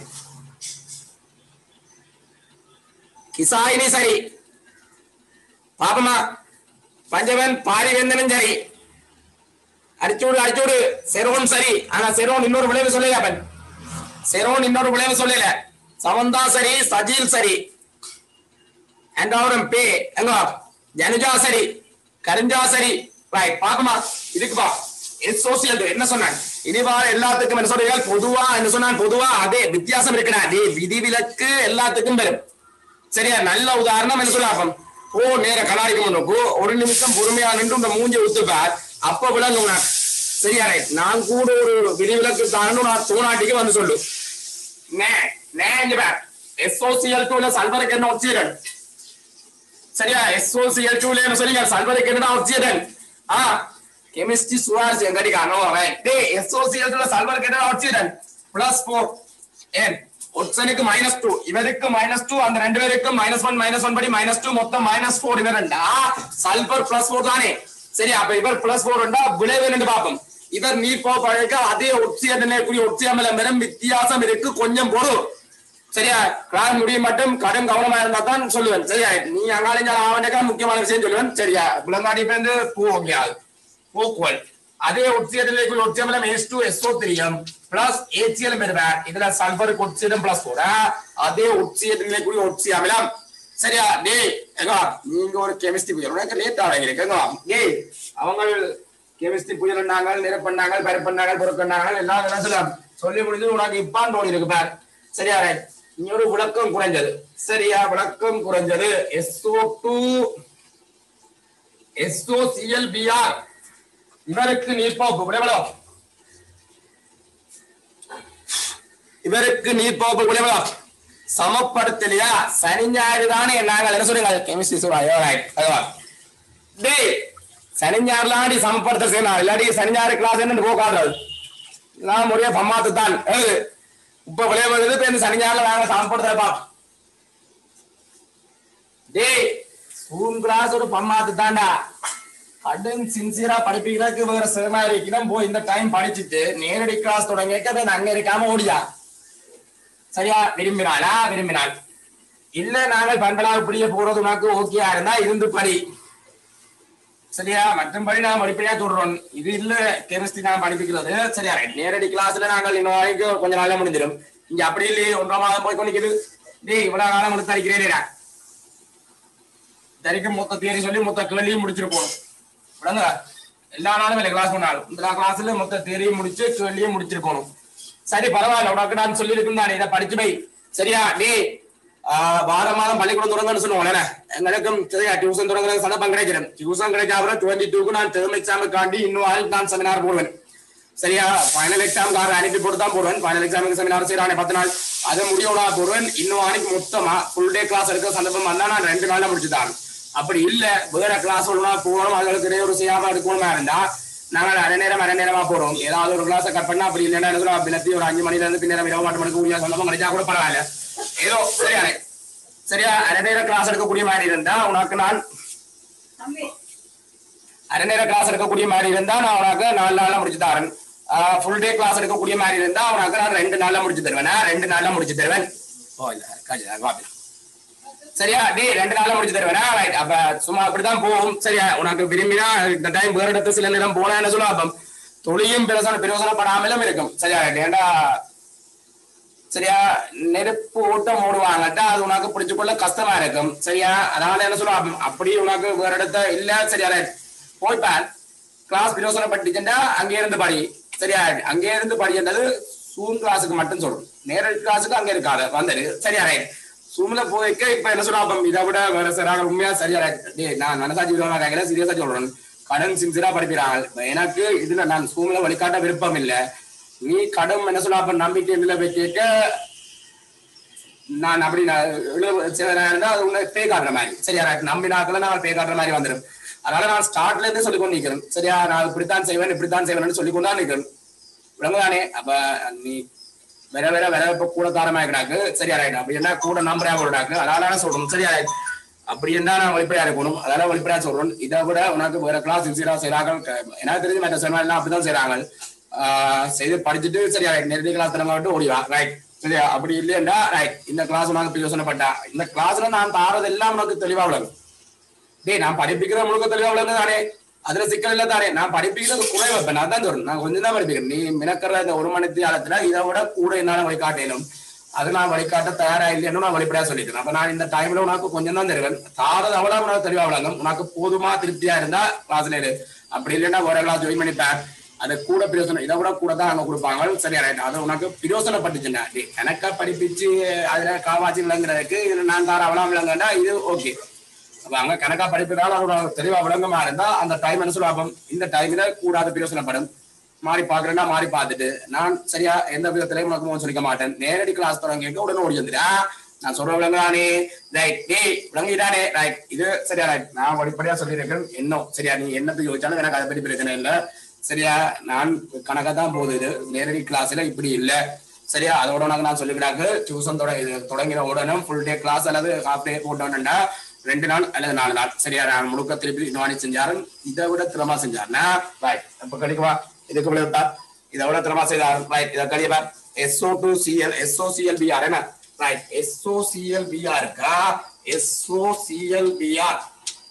கிசாயினி சரி பாப்பமா பஞ்சவன் பாரிவேந்தனும் சரி அடிச்சோடு அடிச்சோடு செரோன் சரி ஆனா செரோன் இன்னொரு விளைவு சொல்லல அப்பன் செரோன் இன்னொரு விளைவு சொல்லல சமந்தா சரி சஜீல் சரி அண்டவரம் பே எங்க ஜனுஜா சரி கரிஞ்சா சரி ரைட் பாக்கமா இதுக்குப்பா சோசியல் என்ன சொன்னான் இனிவார எல்லாத்துக்கும் என்ன சொல்றீங்க பொதுவா என்ன சொன்னான் பொதுவா அதே வித்தியாசம் இருக்குடா டே விதிவிலக்கு எல்லாத்துக்கும் வரும் சரியா நல்ல உதாரணம் என்ன சொல்லலாம் ஓ நேர கண்ணாடிக்கு முன்னுக்கு ஒரு நிமிஷம் பொறுமையா நின்று இந்த மூஞ்சி ஊத்துப்பார் அப்ப விளங்கும் நான் சரியா ரைட் நான் கூட ஒரு விதிவிலக்கு தானு நான் தூணாட்டிக்கு வந்து சொல்லு நே நே இங்க பார் எஸ்ஓசிஎல் டூல சல்வருக்கு என்ன ஒச்சிரன் சரியா எஸ்ஓசிஎல் டூல என்ன சொல்றீங்க சல்வருக்கு என்ன ஒச்சிரன் ஆ கெமிஸ்ட்ரி சுவார் எங்கடிக்கானோ ரைட் டே எஸ்ஓசிஎல் டூல சல்வருக்கு என்ன ஒச்சிரன் பிளஸ் ஃபோர் ஏன் ஒட்சனுக்கு மைனஸ் டூ இவருக்கு மைனஸ் டூ அந்த ரெண்டு பேருக்கு மைனஸ் ஒன் மைனஸ் ஒன் படி மைனஸ் டூ மொத்தம் மைனஸ் ஃபோர் இவர் ரெண்டா சல்பர் பிளஸ் ஃபோர் தானே சரி அப்ப இவர் பிளஸ் ஃபோர் ரெண்டா விளைவு ரெண்டு பார்ப்போம் இவர் நீர் போ பழக அதே ஒட்சியடனே கூடிய ஒட்சியமல மேலும் வித்தியாசம் இருக்கு கொஞ்சம் பொருள் சரியா கிளாஸ் முடியும் மட்டும் கடும் கவனமா இருந்தா தான் சொல்லுவேன் சரியா நீ அங்காளிஞ்ச அவனுக்கா முக்கியமான விஷயம் சொல்லுவேன் சரியா புலங்காடி பேருந்து பூ ஓகேயாது போக்குவல் அதே ஒட்சியத்தில் ஒட்சியமலம் எஸ் டூ எஸ்ஓ த்ரீஎம் பிளஸ் ஏச்சியலம் பெறுவார் இதுல சல்பருக்கு ஒட்சியம் பிளஸ் கூட அதே ஒட்சியத்தில் கூடிய ஒட்சி அமிலம் சரியா டேய் எங்க நீங்க ஒரு கெமிஸ்ட்ரி புயல் உனக்கு லேட் ஆவீங்க எங்க டேய் அவங்க கெமிஸ்ட்ரி புயல் பண்ணாங்க நிரப்பண்ணாங்க பரப்பண்ணாங்க பொறுக்கண்ணாங்க எல்லாம் என்ன சொல்லலாம் சொல்லி முடிஞ்சு உனக்கு இப்பான் தோணி இருக்கு பார் சரியா ரைட் இங்க ஒரு விளக்கம் குறைஞ்சது சரியா விளக்கம் குறைஞ்சது SO two SO CL BR இவருக்கு நீர்ப்பாப்பு விளைவளம் இவருக்கு நீர்ப்பாப்பு விளைவளம் சமப்படுத்தலையா சனி ஞாயிறு தானே நாங்கள் என்ன சொல்றீங்க கெமிஸ்ட்ரி சொல்றா டேய் சனி ஞாயிறுலாடி சமப்படுத்த செய்யணும் இல்லாட்டி சனி ஞாயிறு கிளாஸ் என்ன போகாது நான் முறையா பம்மாத்து தான் எழுது இப்ப விளையாடுறது இப்ப இந்த சனி ஞாயிறுல நாங்க சமப்படுத்தப்பா டேய் ஸ்கூல் கிளாஸ் ஒரு பம்மாத்து தான்டா கடன் சின்சியரா படிப்பிக்கிறதுக்கு வேற சிரமமா இருக்கணும் போய் இந்த டைம் படிச்சுட்டு நேரடி கிளாஸ் தொடங்கிக்க அங்க இருக்காம ஓடியா சரியா விரும்பினாளா விரும்பினாள் இல்ல நாங்கள் பண்பலாக இப்படியே போறது உனக்கு ஓகேயா இருந்தா இருந்து படி சரியா மற்றபடி நான் படிப்படியா சொல்றோம் இது இல்ல கெமிஸ்ட்ரி நான் படிப்பிக்கிறது சரியா right. நேரடி கிளாஸ்ல நாங்கள் இன்னும் வரைக்கும் கொஞ்ச நாள்ல முடிஞ்சிடும் இங்க அப்படி இல்லையே ஒன்றாம் மாதம் போய் கொண்டிருக்குது டேய் இவ்வளவு காலம் எடுத்து தரிக்கிறேன் தரிக்க மொத்த தேரி சொல்லி மொத்த கேள்வியும் முடிச்சிட்டு போகணும் விளங்க எல்லா நாளும் இல்லை கிளாஸ் பண்ணாலும் இந்த கிளாஸ்ல மொத்த தேரியும் முடிச்சு கேள்வியும் முடிச்சிருக்கணும் சரி பரவாயில்ல உனக்கு நான் சொல்லி தானே இதை படிச்சு போய் சரியா டேய் ஆஹ் வார மாதம் பள்ளிக்கூடம் தொடங்கன்னு சொல்லுவாங்க எங்களுக்கும் சரியா டியூஷன் தொடங்குறது சந்தர்ப்பம் கிடைக்கிறேன் டியூஷன் கிடைச்ச அப்புறம் டுவெண்ட்டி டூக்கு நான் டேர்ம் எக்ஸாமுக்காண்டி இன்னும் ஆள் நான் செமினார் போடுவேன் சரியா ஃபைனல் எக்ஸாம் கார அனுப்பி போட்டு தான் போடுவேன் ஃபைனல் எக்ஸாமுக்கு செமினார் செய்யறானே பத்து நாள் அது முடியோட போடுவேன் இன்னும் அன்னைக்கு மொத்தமா ஃபுல் டே கிளாஸ் எடுக்க சந்தர்ப்பம் வந்தா நான் ரெண்டு நாள்ல முடிச்சுதான் அப்படி இல்ல வேற கிளாஸ் ஒழுங்கா போகணும் அதுகளுக்கு இடையே ஒரு செய்யாம எடுக்கணுமா இருந்தா நாங்கள் அரை நேரம் அரை நேரமா போறோம் ஏதாவது ஒரு கிளாஸ் கட் பண்ணா அப்படி இல்லைன்னா என்ன சொல்லுவோம் பின்னத்தி ஒரு அஞ்சு மணில இருந்து பின்னேரம் இருபது எட்டு மணிக்கு உரிய சந்தர்ப்பம் கிடைச்சா கூட பரவாயில்ல ஏதோ சரியா சரியா அரை நேரம் கிளாஸ் எடுக்கக்கூடிய மாதிரி இருந்தா உனக்கு நான் அரை நேர கிளாஸ் எடுக்கக்கூடிய மாதிரி இருந்தா நான் உனக்கு நாலு நாள்ல முடிச்சு தரேன் ஃபுல் டே கிளாஸ் எடுக்கக்கூடிய மாதிரி இருந்தா உனக்கு நான் ரெண்டு நாள்ல முடிச்சு தருவேன் நான் ரெண்டு நாள்ல முடிச்சு தருவேன் ஓ இல்ல காஜி, காப்பி. சரியா டேய் ரெண்டு நாள்ல முடிச்சு தருவேனா ரைட் அப்ப சும்மா அப்படிதான் போகும் சரியா உனக்கு விரும்பினா இந்த டைம் வேற இடத்து சில நேரம் போனா என்ன சொல்லுவா அப்ப தொழியும் பிரயோசனம் பிரயோசனப்படாமலும் இருக்கும் சரியா ரைட் ஏண்டா சரியா நெருப்பு ஓட்டம் ஓடுவாங்கட்டா அது உனக்கு பிடிச்சு கொள்ள கஷ்டமா இருக்கும் சரியா அதனால என்ன சொல்லுவா அப்ப அப்படி உனக்கு வேற இடத்த இல்ல சரியா ரைட் போய் பார் கிளாஸ் பிரயோசனப்பட்டுச்சுட்டா அங்கே இருந்து படி சரியா அங்கே இருந்து படிக்கிறது சூம் கிளாஸுக்கு மட்டும் சொல்லும் நேரடி கிளாஸுக்கு அங்க இருக்காது வந்துடு சரியா ரைட் சூம்ல போய்க்க இப்ப என்ன சொல்றா அப்ப இதை விட வேற சார் உண்மையா சரியா ரைட் டேய் நான் மனசாட்சி விதமா கேட்கல சீரியஸா சொல்றேன் கடன் சின்சியரா படிக்கிறாங்க இப்ப எனக்கு இதுல நான் சூம்ல வழிகாட்ட விருப்பம் இல்ல நீ கடும் என்ன சொல்ல அப்ப நம்பிக்கை இதுல வைக்க நான் அப்படி நான் எழுத- சில நேரம் இருந்தா அது உன்னை பே காட்டுற மாதிரி சரியா right. நம்பினாக்களை நான் பே காட்டுற மாதிரி வந்துடும் அதனால நான் ஸ்டார்ட்ல இருந்து சொல்லி கொண்டு நிக்கிறேன் சரியா நான் இப்படித்தான் செய்வேன் இப்படித்தான் செய்வேன் சொல்லி கொண்டு தான் நிக்கிறேன் விளங்குதானே அப்ப நீ வேற வேற வேற இப்ப கூட காரமா இருக்கிறாக்கு சரியா ரைட் அப்படி என்ன கூட நம்பரா விடாக்கு அதனால நான் சொல்றேன் சரியா ரைட் அப்படி என்ன நான் வெளிப்படையா இருக்கணும் அதனால வெளிப்படையா சொல்றேன் இதை விட உனக்கு வேற கிளாஸ் சின்சியரா செய்யறாங்க எனக்கு தெரிஞ்சு மற்ற செல்வம் எல்லாம் அப்படிதான் செய்யறாங்க ஆஹ் செய்து படிச்சுட்டு சரியா ரைட் நேரடி கிளாஸ் தரமா விட்டு ஓடிவா ரைட் சரியா அப்படி இல்லையா ரைட் இந்த கிளாஸ் உனக்கு பிரயோசனப்பட்டா இந்த கிளாஸ்ல நான் தாரது எல்லாம் உனக்கு தெளிவா விளங்கும் டேய் நான் படிப்பிக்கிற முழுக்க தெளிவா விளங்கு தானே அதுல சிக்கல் இல்ல தானே நான் படிப்பிக்கிறது குறை வைப்பேன் நான் தான் சொல்றேன் நான் கொஞ்சம் தான் படிப்பிக்கிறேன் நீ மினக்கிற இந்த ஒரு மணி நேரத்துல இதை விட கூட என்னால வழிகாட்டணும் அது நான் வழிகாட்ட தயாரா இல்லைன்னு நான் வெளிப்படையா சொல்லிட்டேன் அப்ப நான் இந்த டைம்ல உனக்கு கொஞ்சம் தான் தருவேன் தாரது அவ்வளவு உனக்கு தெளிவா விளங்கும் உனக்கு போதுமா திருப்தியா இருந்தா கிளாஸ்ல இரு அப்படி இல்லைன்னா ஒரு கிளாஸ் ஜாயின் பண்ணிப்பேன் அது கூட பிரயோசனம் இதை விட கூட தான் அங்க கொடுப்பாங்க சரியா ரைட் அது உனக்கு பிரயோசனப்பட்டுச்சுன்னா டேய், எனக்கா படிப்பிச்சு அதுல காவாச்சி விளங்குறதுக்கு இதுல நான் தார அவலாம் விளங்குன்னா இது ஓகே அப்ப அங்க கணக்கா படிப்பதால அதோட தெளிவா விளங்கமா இருந்தா அந்த டைம் என்ன சொல்லுவாங்க இந்த டைம்ல கூடாத பிரயோசனப்படும் மாறி பாக்குறேன்னா மாறி பார்த்துட்டு நான் சரியா எந்த விதத்திலையும் உனக்கு முகம் சொல்லிக்க மாட்டேன் நேரடி கிளாஸ் தொடங்கிட்டு உடனே ஓடி வந்துடா நான் சொல்ற விளங்குறானே ரைட் டேய் விளங்கிட்டானே ரைட் இது சரியா ரைட் நான் படிப்படியா சொல்லியிருக்கேன் என்ன சரியா நீ என்னத்துக்கு யோசிச்சாலும் எனக்கு அதை பத்தி பிரச்சனை இல்ல சரியா நான் கணக்கா தான் போகுது இது நேரடி கிளாஸ்ல இப்படி இல்ல சரியா அதோட உனக்கு நான் சொல்லிக்கிறாங்க டியூஷன் தொட இது தொடங்கின உடனே ஃபுல் டே கிளாஸ் அல்லது ஹாஃப் டே போட்டோன்னா ரெண்டு நாள் அல்லது நாலு நாள் சரியா நான் முழுக்க திருப்பி இன்னொரு செஞ்சாரு இதை விட திறமா செஞ்சாருன்னா ரைட் இப்ப கிடைக்குவா இதுக்கு விளைவிட்டா இதை விட திறமா செய்தாரு ரைட் இதை கழியப்பா SO two CL SO CL BR என்ன ரைட் எஸ்ஓ சிஎல் பிஆர் இருக்கா எஸ்ஓ சிஎல் பிஆர்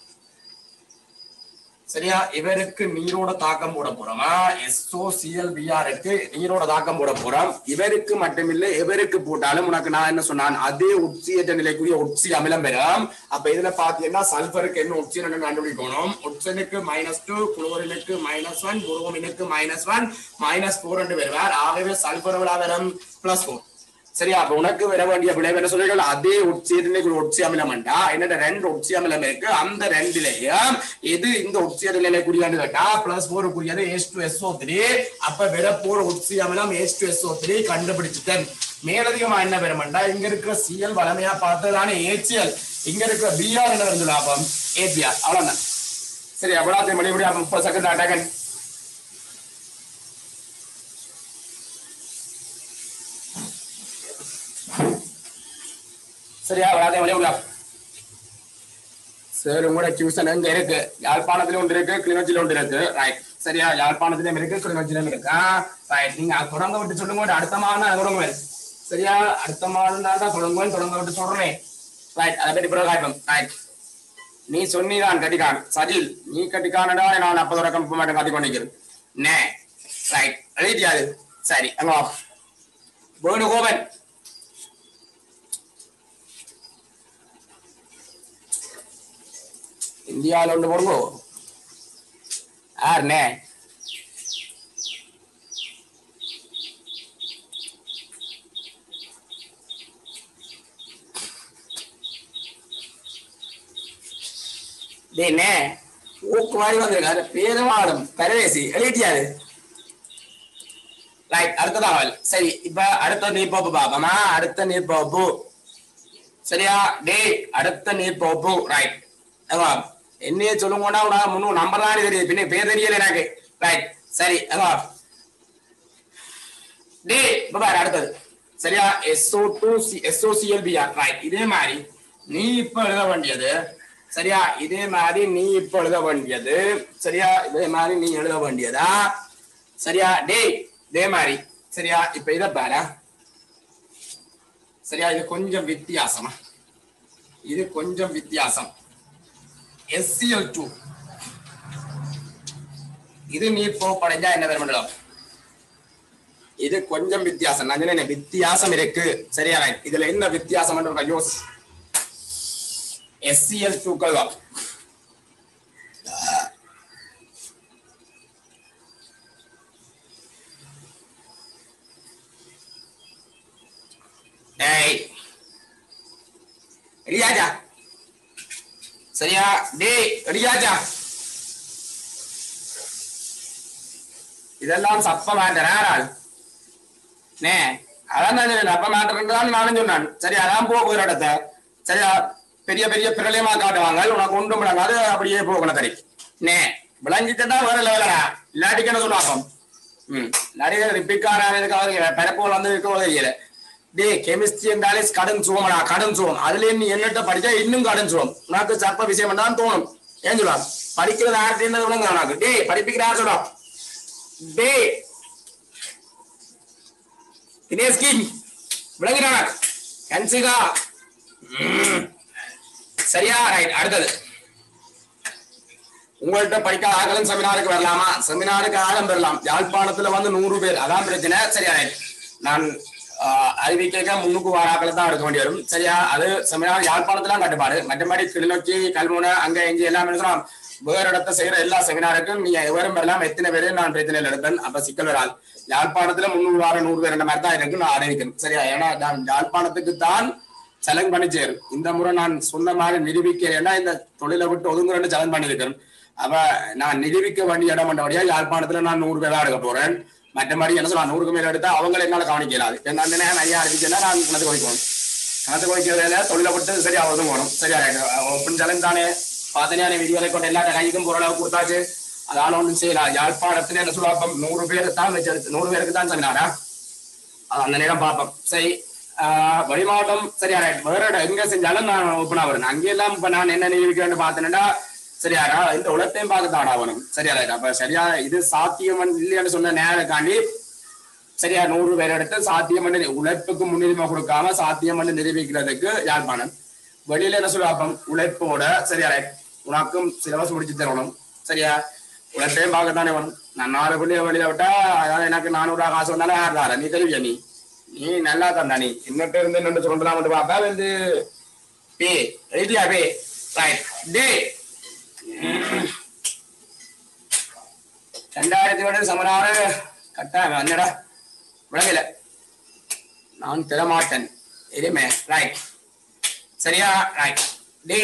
சரியா இவருக்கு நீரோட தாக்கம் போட போறோமா எஸ்ஓசிஎல்பிஆருக்கு நீரோட தாக்கம் போட போறோம் இவருக்கு மட்டுமில்ல எவருக்கு போட்டாலும் உனக்கு நான் என்ன சொன்னான் அதே ஒட்சியற்ற நிலைக்குரிய ஒட்சி அமிலம் பெறும் அப்ப இதுல பாத்தீங்கன்னா சல்பருக்கு என்ன ஒட்சியன் கண்டுபிடிக்கணும் ஒட்சனுக்கு மைனஸ் டூ குளோரினுக்கு மைனஸ் ஒன் புரோமினுக்கு மைனஸ் ஒன் மைனஸ் போர் என்று வருவார் ஆகவே சல்பர் விழா வரும் பிளஸ் ஃபோர் சரியா அப்ப உனக்கு வர வேண்டிய விளைவு என்ன சொல்றீர்கள் அதே ஒட்சியத்திலே ஒட்சி அமிலம் உண்டா என்னோட ரெண்டு ஒட்சி அமிலம் இருக்கு அந்த ரெண்டுலயும் எது இந்த ஒட்சிய நிலையில கூடியான்னு கேட்டா பிளஸ் போர் கூடியது எஸ் டு எஸ்ஓ த்ரீ அப்ப விட போர் ஒட்சி அமிலம் எஸ் டு எஸ்ஓ த்ரீ கண்டுபிடிச்சிட்டேன் மேலதிகமா என்ன பெருமண்டா இங்க இருக்கிற சிஎல் வளமையா பார்த்ததானே ஏச்சிஎல் இங்க இருக்கிற பிஆர் என்ன வருது லாபம் ஏபிஆர் அவ்வளவுதான் சரி அவ்வளவு மறுபடியும் முப்பது செகண்ட் அட்டாகன் சரியா வராதே வழியா விடா சார் உங்களோட டியூஷன் எங்க இருக்கு யாழ்ப்பாணத்துல ஒன்று இருக்கு கிளிநொச்சியில ஒன்று இருக்கு ரைட் சரியா யாழ்ப்பாணத்திலும் இருக்கு கிளிநொச்சியிலும் இருக்கு ரைட் நீங்க அது தொடங்க விட்டு சொல்லுங்க அடுத்த மாதம் நான் தொடங்குவேன் சரியா அடுத்த மாதம் தான் தான் தொடங்குவேன் தொடங்க விட்டு சொல்றேன் ரைட் அதை பற்றி பிறகு காய்ப்போம் ரைட் நீ சொன்னிதான் கட்டிக்கான் சஜில் நீ கட்டிக்கானடா நான் அப்போ தொடக்கம் இப்ப மட்டும் கட்டி கொண்டிருக்கிறேன் நே ரைட் எழுதிட்டியாது சரி அங்க வா வேணுகோபன் இந்தியாவில் ஒன்று போடுங்கோ யாருண்ணே டேண்ணே ஊக்கு மாதிரி வந்திருக்காரு பேருமாடும் பரவேசி எழுதிட்டியாரு ரைட் அடுத்த தகவல் சரி இப்ப அடுத்த நீர்ப்போப்பு பாப்போமா அடுத்த நீர்ப்போப்பு சரியா டே அடுத்த நீர்ப்போப்பு ரைட் அதான் என்னைய சொல்லுங்கன்னா உனக்கு முன்னு நம்பர் தான் தெரியுது பின்ன பேர் தெரியல எனக்கு ரைட் சரி அதான் டே இப்ப பாரு அடுத்தது சரியா SO two C SOCLBR right இதே மாதிரி நீ இப்ப எழுத வேண்டியது சரியா இதே மாதிரி நீ இப்ப எழுத வேண்டியது சரியா இதே மாதிரி நீ எழுத வேண்டியதா சரியா டே இதே மாதிரி சரியா இப்ப இத பாரு சரியா இது கொஞ்சம் வித்தியாசமா இது கொஞ்சம் வித்தியாசம் எஸ்சிஎல் டூ இது நீ போ படைஞ்சா என்ன பேர் பண்ணலாம் இது கொஞ்சம் வித்தியாசம் நான் சொன்னேனே, வித்தியாசம் இருக்கு சரியா right. இதுல என்ன வித்தியாசம் யோஸ் எஸ்சிஎல் டூக்கள் தான் டேய் ரெடியாச்சா சரியா டேய் ரெடியாச்சா இதெல்லாம் சப்ப மாட்டேன் நே அதான் நான் சொன்னேன், அப்ப மாட்டேன் நானும் சொன்னான் சரி அதான் போக போகிற இடத்த சரியா பெரிய பெரிய பிரளயமா காட்டுவாங்க உனக்கு ஒன்றும் விடாங்க அது அப்படியே போகணும் தரி நே விளங்கிட்டா வேற லெவலா இல்லாட்டிக்கு என்ன சொல்லுவாங்க ம் நிறைய ரிப்பிக்காரனுக்கு பரப்பு வந்து இருக்க தெரியல டே கெமிஸ்ட்ரி என்றாலே கடன் சுவமடா கடன் சுவம் அதுல நீ என்னட்ட படிச்சா இன்னும் கடன் சுவம் உனக்கு சர்ப்ப விஷயம் தான் தோணும் ஏன் சொல்லுவா படிக்கிறது யார்கிட்ட விளங்க உனக்கு டே படிப்பிக்கிற யார் சொல்றா டே தினேஷ் கிங் விளங்குறானா கன்சிகா ம். சரியா ரைட் அடுத்தது உங்கள்கிட்ட படிக்காத ஆகலும் செமினாருக்கு வரலாமா செமினாருக்கு ஆழம் பெறலாம் யாழ்ப்பாணத்துல வந்து நூறு பேர் அதான் பிரச்சனை சரியா ரைட் நான் ஆஹ், அறிவிக்க முன்னுக்கு வாராக்களை தான் எடுக்க வேண்டி வரும் சரியா அது செமினார் யாழ்ப்பாணத்துல தான் கட்டுப்பாடு மற்றபடி கிளிநொச்சி கல்முனை அங்க இங்க எல்லாம் சொல்லலாம் வேற இடத்த செய்யற எல்லா செமினாருக்கும் நீங்க எவரும் வரலாம் எத்தனை பேரு நான் பிரச்சனையில் எடுப்பேன் அப்ப சிக்கல் வராது யாழ்ப்பாணத்துல முந்நூறு வாரம் நூறு பேர் மாதிரி தான் இருக்கு நான் அறிவிக்கிறேன் சரியா ஏன்னா நான் யாழ்ப்பாணத்துக்கு தான் சலங் பண்ணி சேரும் இந்த முறை நான் சொன்ன மாதிரி நிரூபிக்கிறேன்னா இந்த தொழிலை விட்டு ஒதுங்குறேன்னு சலங் பண்ணியிருக்கேன் அப்ப நான் நிரூபிக்க வேண்டிய இடம் பண்ணபடியா யாழ்ப்பாணத்துல நான் நூறு பேரா எடுக்க போறேன் மற்றபடி என்ன சொல்லலாம் நூறுக்கு மேல எடுத்தா அவங்களை என்னால கவனிக்கலாது இப்ப நான் என்ன நிறைய அடிச்சுன்னா நான் கணக்கு வைக்கணும் கணக்கு வைக்கிறதுல தொழிலை விட்டு சரியா ஒதுங்கணும் சரியா ஓப்பன் சலங் தானே பாத்தனையான வீடியோலை கொண்டு எல்லா கைக்கும் பொருளாக கொடுத்தாச்சு அதால ஒன்றும் செய்யலாம் யாழ்ப்பாணத்துல என்ன சொல்லுவா அப்ப நூறு பேருக்கு தான் வச்சு நூறு பேருக்கு தான் செமினாரா அது அந்த நேரம் பார்ப்போம் சரி ஆஹ் வெளி மாவட்டம் சரியா ரைட் வேற இடம் எங்க செஞ்சாலும் நான் ஓப்பனா வரேன் அங்கெல்லாம் இப்ப நான் என்ன நிரூபிக்கிறேன்னு பார்த்தேன்னா சரியாடா இந்த உலகத்தையும் பார்க்கத்தாடா வரணும் சரியா ரைட் அப்ப சரியா இது சாத்தியம் இல்லைன்னு சொன்ன நேரக்காண்டி சரியா நூறு பேர் எடுத்து சாத்தியம் பண்ணி உழைப்புக்கு முன்னுரிமை கொடுக்காம சாத்தியம் பண்ணி நிரூபிக்கிறதுக்கு யாழ்ப்பாணம் வெளியில என்ன சொல்லுவாப்பம் உழைப்போட சரியா ரைட் உனக்கும் சிலபஸ் முடிச்சு தரணும் சரியா உழைப்பையும் பார்க்கத்தானே வரும் நான் நாலு பிள்ளைய வெளியில விட்டா அதாவது எனக்கு நானூறு ரூபா காசு வந்தாலும் யார் தார நீ தெரிவியா நீ நீ நல்லா தந்தா நீ இன்னொரு இருந்து இன்னொன்று சொல்லலாம் மட்டும் பாப்பா வந்து பே ரெடியா பே ரைட் டே ரெண்டாயிரத்தி ஏழு சமனாறு கட்டாயம் என்னடா விளங்கல நான் தரமாட்டேன் எதுவுமே ரைட் சரியா ரைட் டே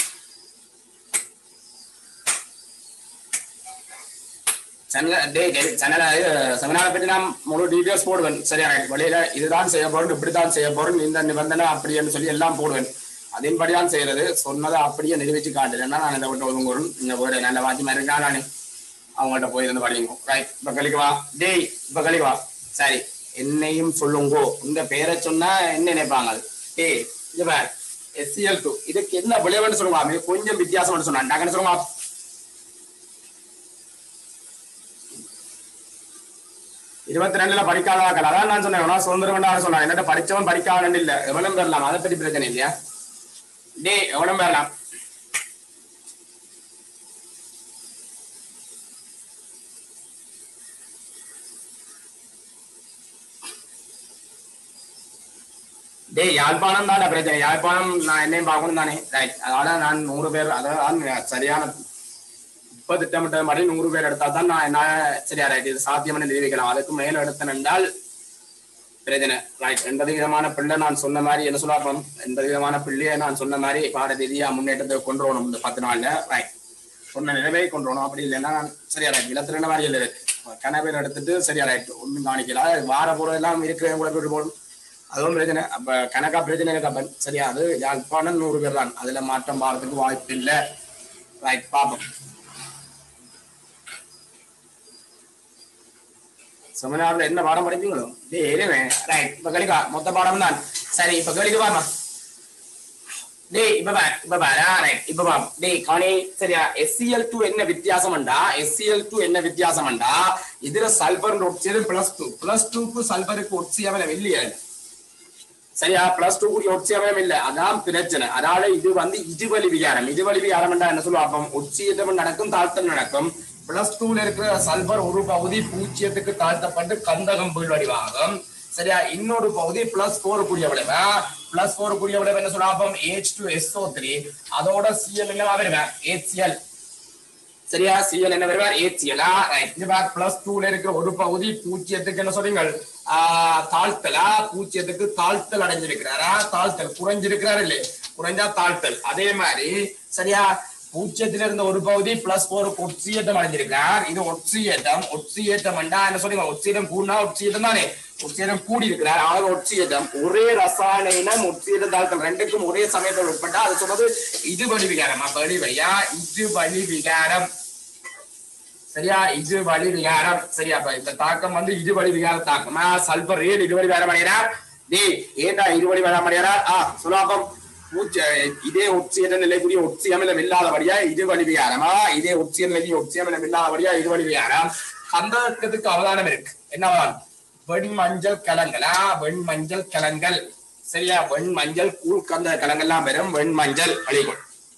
சேனல் டே சேனல் செமினாரை பற்றி நான் முழு டீட்டெயில்ஸ் போடுவேன் சரியா ரைட் வெளியில இதுதான் செய்ய போறேன் இப்படித்தான் செய்ய போறேன் இந்த நிபந்தனை அப்படின்னு சொல்லி எல்லாம் போடுவேன் அதன்படி தான் செய்யறது சொன்னதை அப்படியே நிரூபிச்சு காட்டுறேன்னா நான் இதை விட்டு ஒதுங்குறேன் நீங்க போயிடு நல்ல வாட்சி மாதிரி இருக்கா நானு அவங்கள்ட்ட போய் இருந்து படிங்க ரைட் இப்ப கழிக்கவா டேய் இப்ப கழிக்கவா சரி என்னையும் சொல்லுங்கோ இந்த பேரை சொன்னா என்ன நினைப்பாங்க டேய் இங்க பார் எஸ்சிஎல் டூ இதுக்கு என்ன விளைவுன்னு சொல்லுவாங்க கொஞ்சம் வித்தியாசம்னு சொன்னாங்க நாங்க என்ன சொல்லுவோம் இருபத்தி ரெண்டுல படிக்காதாக்கள் அதான் நான் சொன்னேன் எவனா சுதந்திரம் வேண்டாம் சொன்னான் என்னட்ட படிச்சவன் படிக்காதவன் இல்ல எவனும் பெறலாம் அதை பத்தி பிரச்சனை இல்லையா டே எவனும் பெறலாம் டேய் யாழ்ப்பாணம் தானே பிரச்சனை யாழ்ப்பாணம் நான் என்னையும் பார்க்கணும் தானே ரைட் அதனால நான் நூறு பேர் அதான் சரியான இப்ப திட்டமிட்ட மாதிரி நூறு பேர் எடுத்தா தான் நான் என்ன சரியா ரைட் இது சாத்தியம்னு நிரூபிக்கலாம் அதுக்கு மேல எடுத்தேன் என்றால் பிரச்சனை ரைட் எண்பது விதமான பிள்ளை நான் சொன்ன மாதிரி என்ன சொல்லலாம் எண்பது விதமான பிள்ளையை நான் சொன்ன மாதிரி பாட ரீதியா முன்னேற்றத்தை கொண்டு வரணும் இந்த பத்து நாள்ல ரைட் சொன்ன நிலவே கொண்டு வரணும் அப்படி இல்லைன்னா நான் சரியா ரைட் இலத்திரண்ட மாதிரி இல்லை கனவேர் எடுத்துட்டு சரியா ரைட் ஒன்றும் காணிக்கல வார போற எல்லாம் இருக்கிறவங்க கூட போயிட்டு போகணும் அதுவும் பிரச்சனை அப்ப கணக்கா பிரச்சனை இருக்கு அப்ப சரியா அது யாழ்ப்பாணம் நூறு பேர் தான் அதுல மாற்றம் பாரத்துக்கு வாய்ப்பு இல்லை ரைட் பாப்போம் செமினார்ல என்ன பாடம் படிப்பீங்களோ டேய் இருவே ரைட் இப்ப கணிக்கா மொத்த பாடம் தான் சரி இப்ப கணிக்க பாருமா டேய் இப்ப பார் இப்ப பார் ரைட் இப்ப பா டேய் கவனி சரியா எஸ்சிஎல் டூ என்ன வித்தியாசம்டா எஸ்சிஎல் டூ என்ன வித்தியாசம்டா இதுல சல்பர் ஒட்சியது பிளஸ் டூ பிளஸ் டூக்கு சல்பருக்கு ஒட்சியாமல இல்லையா சரியா பிளஸ் டூ கூடிய ஒட்சியமே இல்ல அதான் பிரச்சனை அதனால இது வந்து இதுவழி விகாரம் இதுவழி விகாரம் என்ன சொல்லுவாங்க ஒட்சியத்தம் நடக்கும் தாழ்த்தம் நடக்கும் பிளஸ் டூல இருக்கிற சல்பர் ஒரு பகுதி பூஜ்ஜியத்துக்கு தாழ்த்தப்பட்டு கந்தகம் வீழ் வடிவாகும் சரியா இன்னொரு பகுதி பிளஸ் போர் கூடிய விளைவு பிளஸ் போர் கூடிய விளைவு என்ன சொல்லுவாங்க ஏச் டூ எஸ்ஓ த்ரீ அதோட சிஎல் என்னவா வருவேன் ஏச்சிஎல் சரியா சிஎல் என்ன வருவார் ஏச்சிஎல் ரைட் இந்த பேக் பிளஸ் டூல இருக்கிற ஒரு பகுதி பூஜ்ஜியத்துக்கு என்ன சொல்றீங்க ஆஹ் தாழ்த்தலா பூஜ்ஜியத்துக்கு தாழ்த்தல் அடைஞ்சிருக்கிறாரா தாழ்த்தல் குறைஞ்சிருக்கிறாரு இல்லையே குறைஞ்சா தாழ்த்தல் அதே மாதிரி சரியா பூஜ்ஜியத்துல இருந்த ஒரு பகுதி பிளஸ் போர் ஒட்சியேட்டம் அடைஞ்சிருக்கார் இது ஒட்சியேட்டம் ஒட்சியேட்டம் என்ன சொல்றீங்க ஒட்சியேட்டம் கூடனா ஒட்சியேட்டம் தானே ஒட்சியேட்டம் கூடி இருக்கிறார் ஆக ஒட்சியேட்டம் ஒரே ரசாயன இனம் ஒட்சியேட்டம் தாழ்த்தல் ரெண்டுக்கும் ஒரே சமயத்தில் உட்பட்டா அது சொல்றது இது வழி விகாரம் வழி வையா இது வழி விகாரம் சரியா இது வழி விகாரம் சரியா அப்ப இந்த தாக்கம் வந்து இது வழி விகார தாக்கமா சல்பர் ஏன் இது வழி வேற மணியரா டேய் ஏண்டா இது வழி வேற மணியரா ஆ சுலாபம் பூச்ச இதே ஒட்சியன நிலைக்குரிய ஒட்சியமிலம் இல்லாதபடியா இது வழி விகாரமா இதே ஒட்சிய நிலை ஒட்சியமிலம் இல்லாதபடியா இது வழி விகாரம் கந்தகத்துக்கு அவதானம் இருக்கு என்ன அவதானம் வெண் மஞ்சள் கலங்களா வெண் மஞ்சள் கலங்கள் சரியா வெண் மஞ்சள் கூழ் கந்த கலங்கள்லாம் வரும் வெண் மஞ்சள் அழிகொள்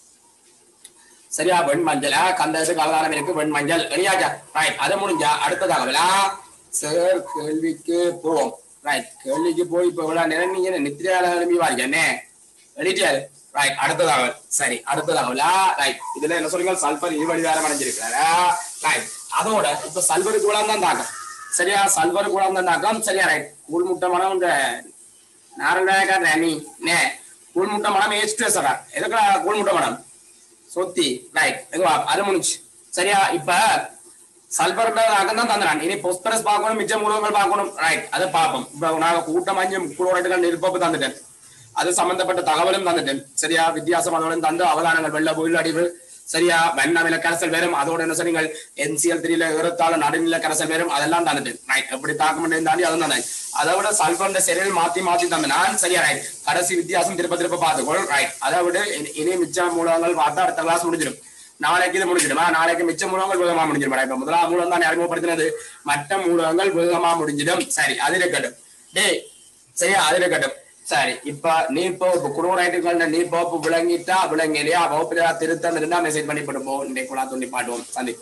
சரியா வெண் மஞ்சளா கந்தத்துக்கு அவதானம் இருக்கு வெண் மஞ்சள் ரெடியாச்சா ரைட் அது முடிஞ்சா அடுத்த தகவலா சார் கேள்விக்கு போவோம் ரைட் கேள்விக்கு போய் இப்ப இவ்வளவு நேரம் நீங்க நித்திரையால எழுப்பி வாங்க என்ன ரெடிட்டியாரு ரைட் அடுத்த தகவல் சரி அடுத்த தகவலா ரைட் இதுல என்ன சொல்றீங்க சல்பர் இருவடி வேற அடைஞ்சிருக்காரா ரைட் அதோட இப்ப சல்பருக்கு கூட தான் தாக்கம் சரியா சல்பருக்கு கூட தான் தாக்கம் சரியா ரைட் கூழ் முட்டை மனம் இந்த நாரண்டாயக்கார நீ நே கூழ் முட்டை மனம் ஏச்சு பேசுறா எதுக்குடா கூழ் முட்டை மனம் சொத்தி ரைட் எதுவா அது முடிஞ்சு சரியா இப்ப சல்பர் தான் தந்துறான் இனி பொஸ்பரஸ் பார்க்கணும் மிச்ச மூலங்கள் பார்க்கணும் ரைட் அதை பார்ப்போம் இப்ப நாங்க கூட்டம் அஞ்சு குளோரைட்டுகள் நிருப்பப்பு தந்துட்டேன் அது சம்பந்தப்பட்ட தகவலும் தந்துட்டேன் சரியா வித்தியாசம் அதோட தந்து அவதானங்கள் வெள்ள புயல் அடிவு சரியா வெண்ணமில கரைசல் வேறும் அதோட என்ன சொன்னீங்க என்சிஎல் த்ரீல ஏறத்தாழ நடுநில கரைசல் வேறும் அதெல்லாம் தந்துட்டேன் ரைட் எப்படி தாக்கம் தாண்டி அதுவும் தந்தேன் அதை விட சல்பர் செரியல் மாத்தி மாத்தி தந்தேன் சரியா ரைட் கடைசி வித்தியாசம் திருப்ப திருப்ப பார்த்துக்கொள் ரைட் அதை விட இனி- இனி மிச்ச மூலங்கள் பார்த்தா அடுத்த கிளாஸ் முடிஞ்சிடும் நாளைக்கு இது முடிஞ்சிடுமா நாளைக்கு மிச்ச மூலங்கள் வேகமா முடிஞ்சிடும் இப்ப முதலாம் மூலம் தான் அறிமுகப்படுத்தினது மற்ற மூலங்கள் வேகமா முடிஞ்சிடும் சரி அது இருக்கட்டும் டேய் சரியா அது இருக்கட்டும் சரி இப்ப நீர்ப்போப்பு குளோரைட்டுகள் நீர்ப்போப்பு விளங்கிட்டா விளங்கலையா வகுப்புல திருத்தம் இருந்தா மெசேஜ் பண்ணி போடுவோம் இன்னைக்கு குழா துண்டி பாட்டுவோம் சந்தி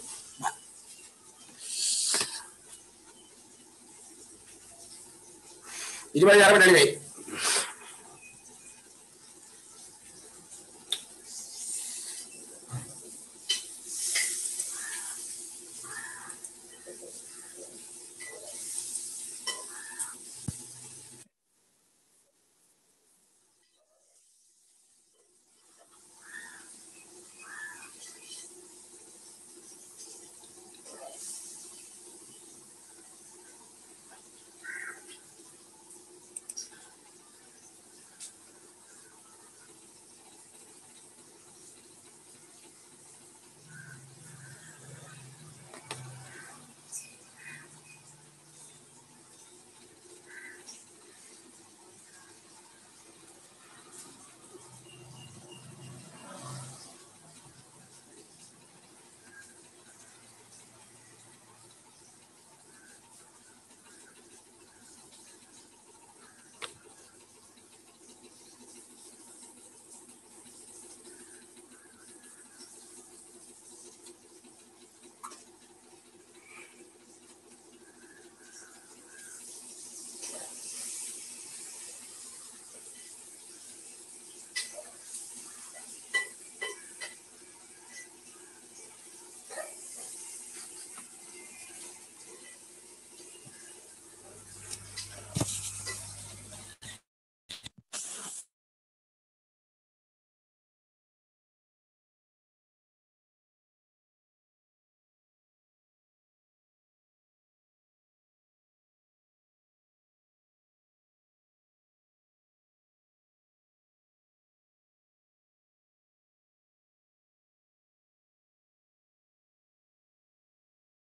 இருபது யாரும் நினைவை